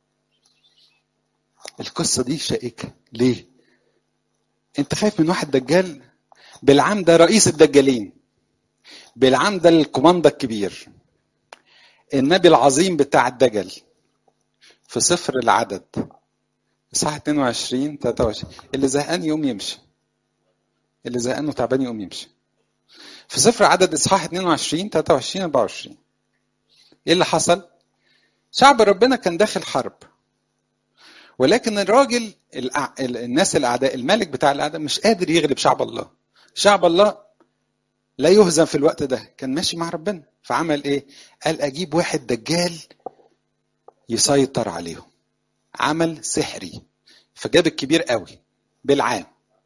القصه دي شائكه ليه انت خايف من واحد دجال بالعام ده رئيس الدجالين بالعام ده الكوماندا الكبير النبي العظيم بتاع الدجل في سفر العدد اصحاح 22 23 اللي زهقان يقوم يمشي اللي زهقان وتعبان يقوم يمشي في سفر عدد اصحاح 22 23 24 ايه اللي حصل شعب ربنا كان داخل حرب ولكن الراجل الأع... الناس الاعداء الملك بتاع الاعداء مش قادر يغلب شعب الله شعب الله لا يهزم في الوقت ده كان ماشي مع ربنا فعمل ايه قال اجيب واحد دجال يسيطر عليهم عمل سحري فجاب الكبير قوي بالعام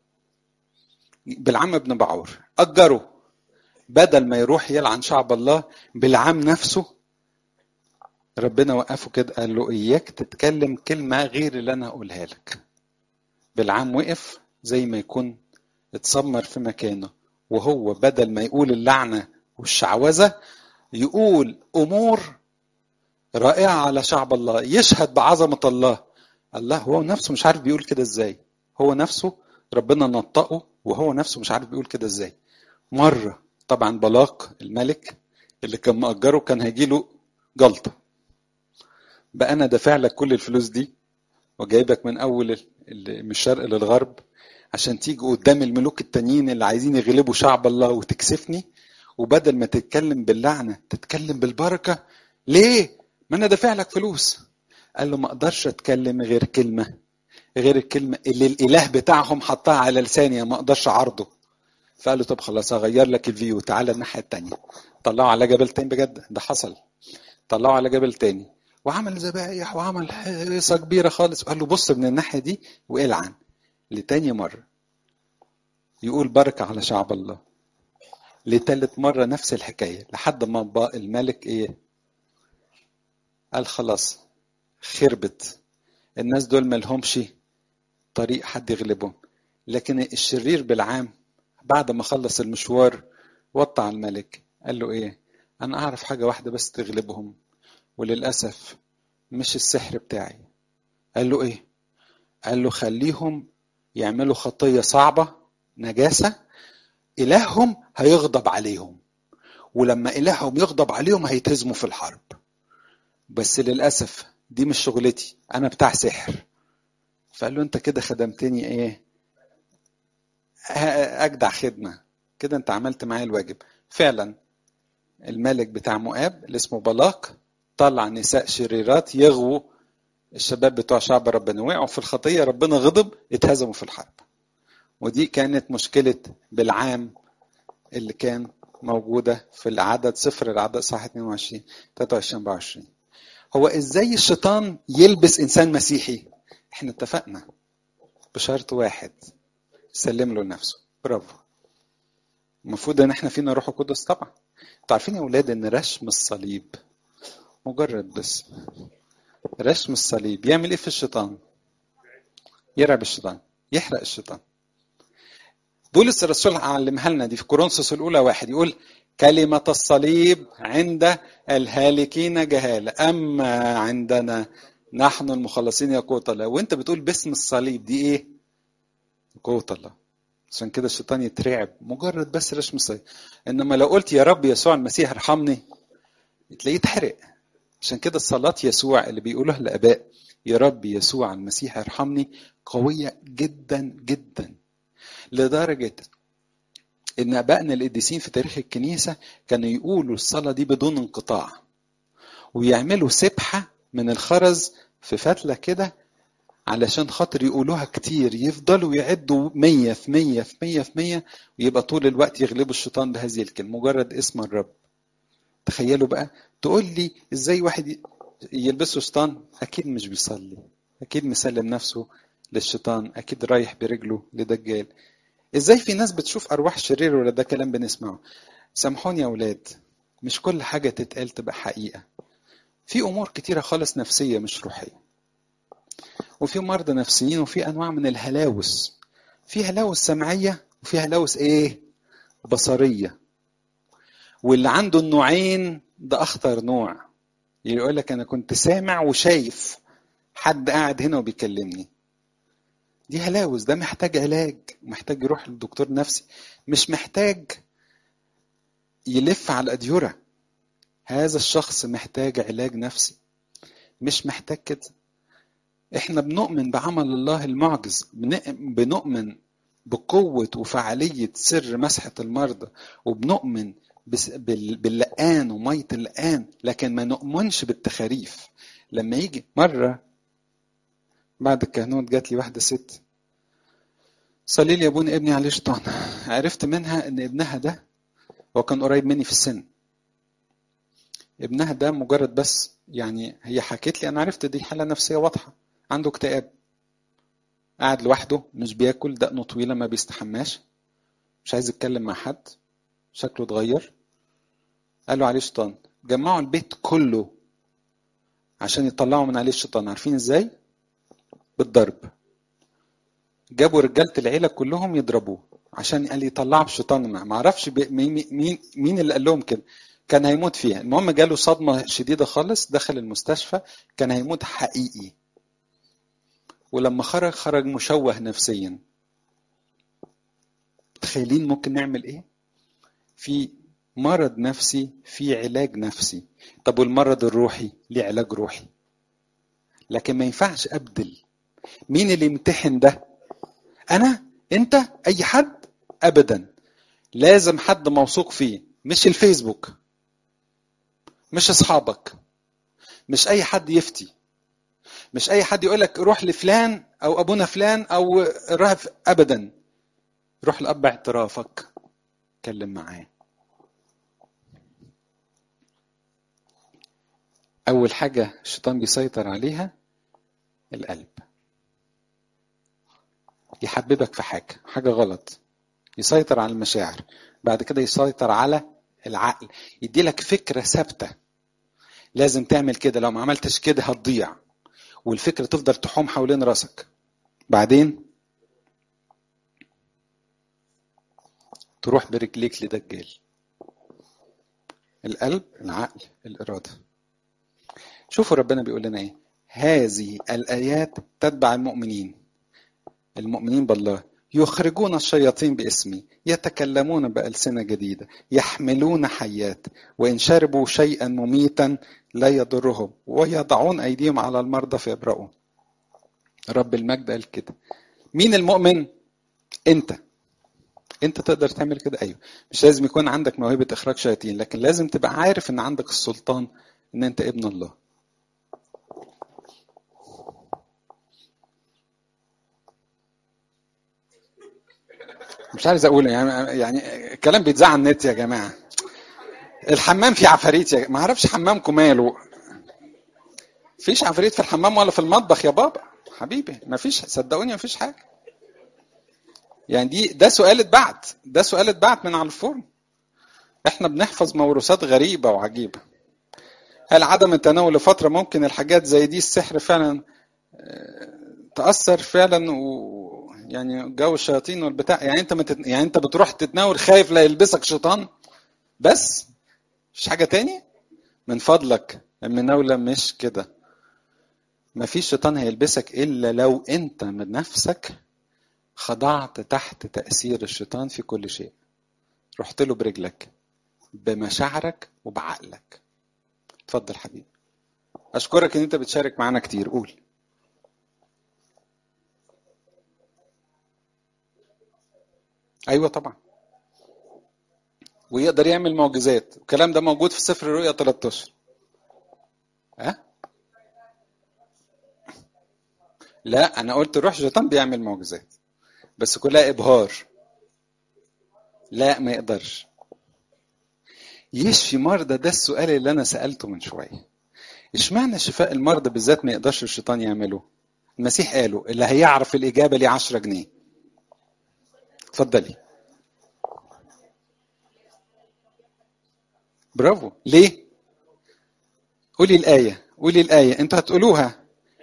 بالعم ابن بعور اجره بدل ما يروح يلعن شعب الله بالعام نفسه ربنا وقفه كده قال له اياك تتكلم كلمه غير اللي انا هقولها لك بالعام وقف زي ما يكون اتسمر في مكانه وهو بدل ما يقول اللعنه والشعوذه يقول امور رائعه على شعب الله يشهد بعظمه الله الله هو نفسه مش عارف بيقول كده ازاي هو نفسه ربنا نطقه وهو نفسه مش عارف بيقول كده ازاي مره طبعا بلاق الملك اللي كان مأجره كان هيجي له جلطه بقى انا دافع لك كل الفلوس دي وجايبك من اول من الشرق للغرب عشان تيجي قدام الملوك التانيين اللي عايزين يغلبوا شعب الله وتكسفني وبدل ما تتكلم باللعنه تتكلم بالبركه ليه؟ ما انا دافع لك فلوس قال له ما اقدرش اتكلم غير كلمه غير الكلمه اللي الاله بتاعهم حطها على لساني ما اقدرش اعرضه فقال له طب خلاص هغير لك الفيو تعالى الناحيه التانيه طلعوا على جبل تاني بجد ده حصل طلعوا على جبل تاني وعمل ذبايح وعمل هيصه كبيره خالص وقال له بص من الناحيه دي والعن لتاني مره يقول بركه على شعب الله لتالت مرة نفس الحكاية لحد ما بقى الملك ايه قال خلاص خربت الناس دول ملهمش طريق حد يغلبهم لكن الشرير بالعام بعد ما خلص المشوار وطى على الملك قال له ايه انا اعرف حاجة واحدة بس تغلبهم وللأسف مش السحر بتاعي قال له ايه قال له خليهم يعملوا خطية صعبة نجاسة إلههم هيغضب عليهم ولما إلههم يغضب عليهم هيتهزموا في الحرب بس للأسف دي مش شغلتي أنا بتاع سحر فقال له أنت كده خدمتني إيه أجدع خدمة كده أنت عملت معايا الواجب فعلا الملك بتاع مؤاب اللي اسمه بلاق طلع نساء شريرات يغووا الشباب بتوع شعب ربنا وقعوا في الخطية ربنا غضب اتهزموا في الحرب ودي كانت مشكلة بالعام اللي كان موجودة في العدد صفر العدد صح 22 23 24 هو ازاي الشيطان يلبس انسان مسيحي احنا اتفقنا بشرط واحد سلم له نفسه برافو المفروض ان احنا فينا روح القدس طبعا انتوا عارفين يا اولاد ان رشم الصليب مجرد بس رشم الصليب يعمل ايه في الشيطان يرعب الشيطان يحرق الشيطان بولس الرسول علمها لنا دي في كورنثوس الاولى واحد يقول كلمة الصليب عند الهالكين جهالة أما عندنا نحن المخلصين يا قوة الله وأنت بتقول باسم الصليب دي إيه؟ قوة الله عشان كده الشيطان يترعب مجرد بس رشم الصليب إنما لو قلت يا رب يسوع المسيح ارحمني تلاقيه يتحرق عشان كده الصلاة يسوع اللي بيقولها الآباء يا رب يسوع المسيح ارحمني قوية جدا جدا لدرجة إن آبائنا القديسين في تاريخ الكنيسة كانوا يقولوا الصلاة دي بدون انقطاع ويعملوا سبحة من الخرز في فتلة كده علشان خاطر يقولوها كتير يفضلوا يعدوا مية في مية في مية في مية ويبقى طول الوقت يغلبوا الشيطان بهذه الكلمة مجرد اسم الرب تخيلوا بقى تقول لي ازاي واحد يلبسه شيطان اكيد مش بيصلي اكيد مسلم نفسه للشيطان اكيد رايح برجله لدجال ازاي في ناس بتشوف ارواح شرير ولا ده كلام بنسمعه سامحوني يا اولاد مش كل حاجه تتقال تبقى حقيقه في امور كتيره خالص نفسيه مش روحيه وفي مرضى نفسيين وفي انواع من الهلاوس في هلاوس سمعيه وفي هلاوس ايه بصريه واللي عنده النوعين ده اخطر نوع يقول لك انا كنت سامع وشايف حد قاعد هنا وبيكلمني دي هلاوس ده محتاج علاج محتاج يروح للدكتور نفسي مش محتاج يلف على الأديرة هذا الشخص محتاج علاج نفسي مش محتاج كده احنا بنؤمن بعمل الله المعجز بنؤمن بقوة وفعالية سر مسحة المرضى وبنؤمن باللقان ومية اللقان لكن ما نؤمنش بالتخاريف لما يجي مرة بعد الكهنوت جات لي واحدة ست صلي لي يا ابونا ابني عليه شيطان عرفت منها ان ابنها ده هو كان قريب مني في السن ابنها ده مجرد بس يعني هي حكت لي انا عرفت دي حالة نفسية واضحة عنده اكتئاب قاعد لوحده مش بياكل دقنه طويلة ما بيستحماش مش عايز يتكلم مع حد شكله اتغير قالوا عليه شيطان جمعوا البيت كله عشان يطلعوا من عليه الشيطان عارفين ازاي بالضرب جابوا رجاله العيله كلهم يضربوه عشان قال يطلعوا الشيطان معاه ما اعرفش مين مين مين اللي قال لهم كده كان هيموت فيها المهم جاله صدمه شديده خالص دخل المستشفى كان هيموت حقيقي ولما خرج خرج مشوه نفسيا متخيلين ممكن نعمل ايه في مرض نفسي في علاج نفسي طب والمرض الروحي ليه علاج روحي لكن ما ينفعش ابدل مين اللي يمتحن ده انا انت اي حد ابدا لازم حد موثوق فيه مش الفيسبوك مش اصحابك مش اي حد يفتي مش اي حد يقول لك روح لفلان او ابونا فلان او راهب ابدا روح لاب اعترافك اتكلم معاه اول حاجه الشيطان بيسيطر عليها القلب يحببك في حاجه حاجه غلط يسيطر على المشاعر بعد كده يسيطر على العقل يدي لك فكره ثابته لازم تعمل كده لو ما عملتش كده هتضيع والفكره تفضل تحوم حوالين راسك بعدين تروح برجليك لدجال القلب العقل الاراده شوفوا ربنا بيقول لنا ايه هذه الايات تتبع المؤمنين المؤمنين بالله يخرجون الشياطين باسمي يتكلمون بألسنة جديدة يحملون حيات وإن شربوا شيئا مميتا لا يضرهم ويضعون أيديهم على المرضى فيبرؤون رب المجد قال كده مين المؤمن انت انت تقدر تعمل كده ايوه مش لازم يكون عندك موهبه اخراج شياطين لكن لازم تبقى عارف ان عندك السلطان ان انت ابن الله مش عايز اقول يعني يعني الكلام بيتذاع على النت يا جماعه الحمام فيه عفاريت يا ما اعرفش حمامكم ماله فيش عفاريت في الحمام ولا في المطبخ يا بابا حبيبي ما فيش صدقوني ما فيش حاجه يعني دي ده سؤال اتبعت ده سؤال اتبعت من على الفورم احنا بنحفظ موروثات غريبه وعجيبه هل عدم التناول لفتره ممكن الحاجات زي دي السحر فعلا تاثر فعلا ويعني جو الشياطين والبتاع يعني انت متت... يعني انت بتروح تتناول خايف لا يلبسك شيطان بس مش حاجه تاني من فضلك المناوله مش كده مفيش شيطان هيلبسك الا لو انت من نفسك خضعت تحت تاثير الشيطان في كل شيء رحت له برجلك بمشاعرك وبعقلك اتفضل حبيبي اشكرك ان انت بتشارك معانا كتير قول ايوه طبعا ويقدر يعمل معجزات الكلام ده موجود في سفر الرؤيا 13 ها لا انا قلت روح شيطان بيعمل معجزات بس كلها ابهار لا ما يقدرش يشفي مرضى ده السؤال اللي انا سالته من شويه اشمعنى شفاء المرضى بالذات ما يقدرش الشيطان يعمله المسيح قاله اللي هيعرف الاجابه ليه 10 جنيه اتفضلي برافو ليه قولي الايه قولي الايه انتوا هتقولوها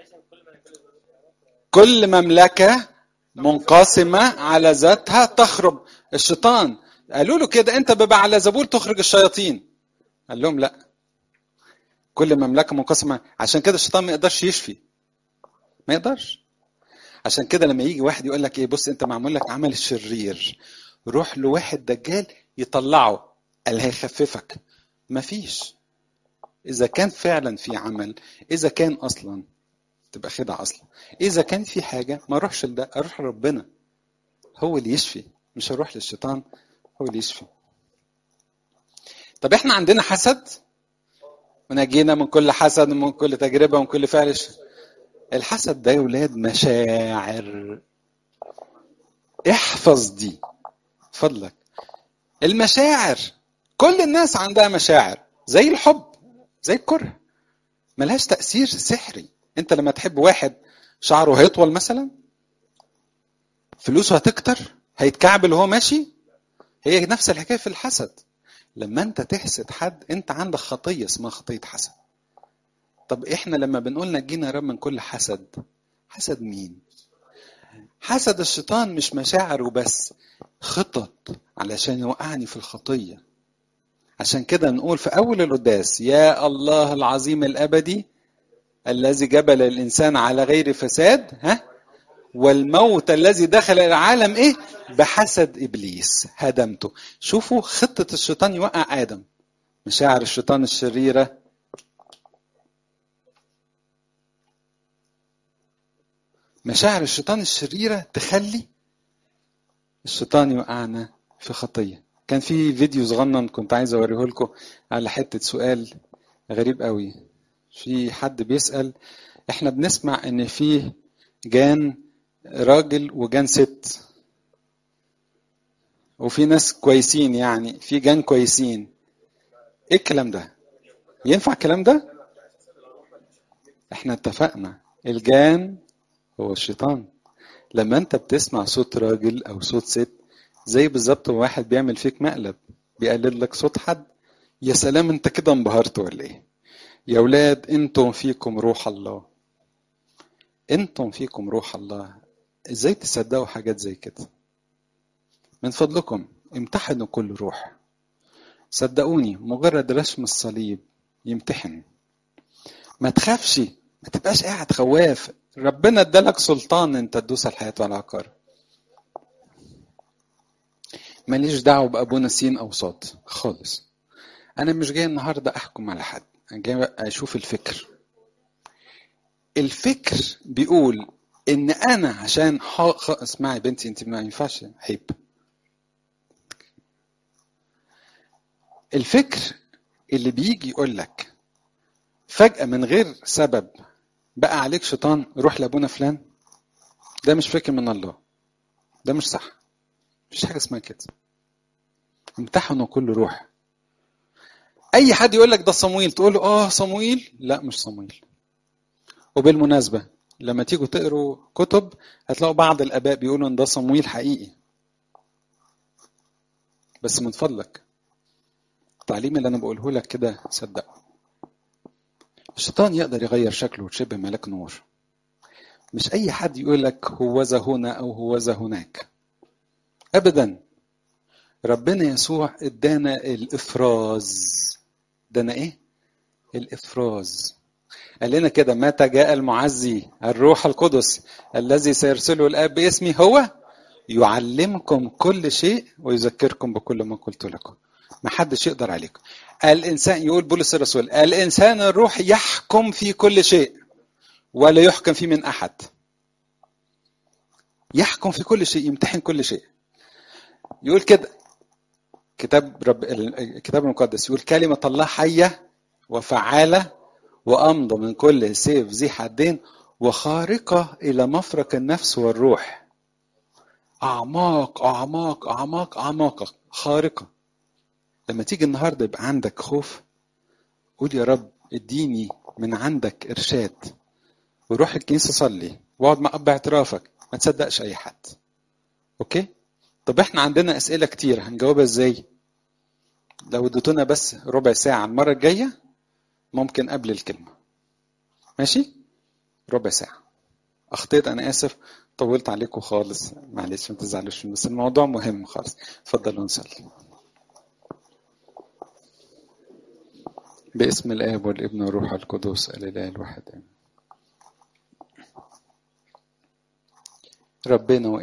كل مملكه منقسمه على ذاتها تخرب الشيطان قالوا له كده انت ببقى على زبول تخرج الشياطين قال لهم لا كل مملكه منقسمه عشان كده الشيطان ما يقدرش يشفي ما يقدرش عشان كده لما يجي واحد يقول لك ايه بص انت معمول لك عمل شرير روح لواحد دجال يطلعه قال هيخففك مفيش اذا كان فعلا في عمل اذا كان اصلا تبقى خدعه اصلا اذا كان في حاجه ما اروحش لده اروح لربنا هو اللي يشفي مش هروح للشيطان هو اللي يشفي طب احنا عندنا حسد ونجينا من كل حسد ومن كل تجربه ومن كل فعل الحسد ده يا ولاد مشاعر احفظ دي فضلك المشاعر كل الناس عندها مشاعر زي الحب زي الكره ملهاش تأثير سحري انت لما تحب واحد شعره هيطول مثلا فلوسه هتكتر هيتكعبل وهو ماشي هي نفس الحكايه في الحسد لما انت تحسد حد انت عندك خطيه اسمها خطيه حسد طب احنا لما بنقول نجينا يا رب من كل حسد حسد مين حسد الشيطان مش مشاعر وبس خطط علشان يوقعني في الخطيه عشان كده نقول في اول القداس يا الله العظيم الابدي الذي جبل الانسان على غير فساد ها والموت الذي دخل العالم ايه بحسد ابليس هدمته شوفوا خطه الشيطان يوقع ادم مشاعر الشيطان الشريره مشاعر الشيطان الشريره تخلي الشيطان يوقعنا في خطيه كان في فيديو صغنن كنت عايز اوريه لكم على حته سؤال غريب قوي في حد بيسال احنا بنسمع ان في جان راجل وجان ست وفي ناس كويسين يعني في جان كويسين ايه الكلام ده ينفع الكلام ده احنا اتفقنا الجان هو الشيطان لما انت بتسمع صوت راجل او صوت ست زي بالظبط واحد بيعمل فيك مقلب بيقلد لك صوت حد يا سلام انت كده انبهرت ولا ايه يا ولاد انتم فيكم روح الله انتم فيكم روح الله ازاي تصدقوا حاجات زي كده من فضلكم امتحنوا كل روح صدقوني مجرد رسم الصليب يمتحن ما تخافش ما تبقاش قاعد خواف ربنا ادالك سلطان انت تدوس الحياة والعقار ماليش دعوة بأبونا سين أو صاد خالص أنا مش جاي النهاردة أحكم على حد أنا جاي أشوف الفكر الفكر بيقول إن أنا عشان حق... اسمعي بنتي أنت ما ينفعش عيب الفكر اللي بيجي يقول لك فجأة من غير سبب بقى عليك شيطان روح لأبونا فلان ده مش فكر من الله ده مش صح مفيش حاجة اسمها كده امتحنوا كل روح اي حد يقول لك ده صمويل تقول له اه صمويل لا مش صمويل وبالمناسبه لما تيجوا تقروا كتب هتلاقوا بعض الاباء بيقولوا ان ده صمويل حقيقي بس من فضلك التعليم اللي انا بقوله لك كده صدقه الشيطان يقدر يغير شكله وتشبه ملاك نور مش اي حد يقول لك هوذا هنا او هوذا هناك ابدا ربنا يسوع ادانا الافراز ادانا ايه الافراز قال لنا كده متى جاء المعزي الروح القدس الذي سيرسله الاب باسمي هو يعلمكم كل شيء ويذكركم بكل ما قلت لكم ما حدش يقدر عليكم الانسان يقول بولس الرسول الانسان الروح يحكم في كل شيء ولا يحكم فيه من احد يحكم في كل شيء يمتحن كل شيء يقول كده كتاب رب الكتاب المقدس يقول كلمة الله حية وفعالة وأمضى من كل سيف ذي حدين وخارقة إلى مفرق النفس والروح أعماق أعماق أعماق أعماق خارقة لما تيجي النهاردة يبقى عندك خوف قول يا رب اديني من عندك إرشاد وروح الكنيسة صلي واقعد مع أب اعترافك ما تصدقش أي حد أوكي طب احنا عندنا أسئلة كتير هنجاوبها ازاي لو اديتونا بس ربع ساعة المرة الجاية ممكن قبل الكلمة ماشي ربع ساعة أخطيت أنا آسف طولت عليكم خالص معلش ما تزعلوش بس الموضوع مهم خالص اتفضلوا نصلي باسم الآب والابن والروح القدس الإله الواحد آمين ربنا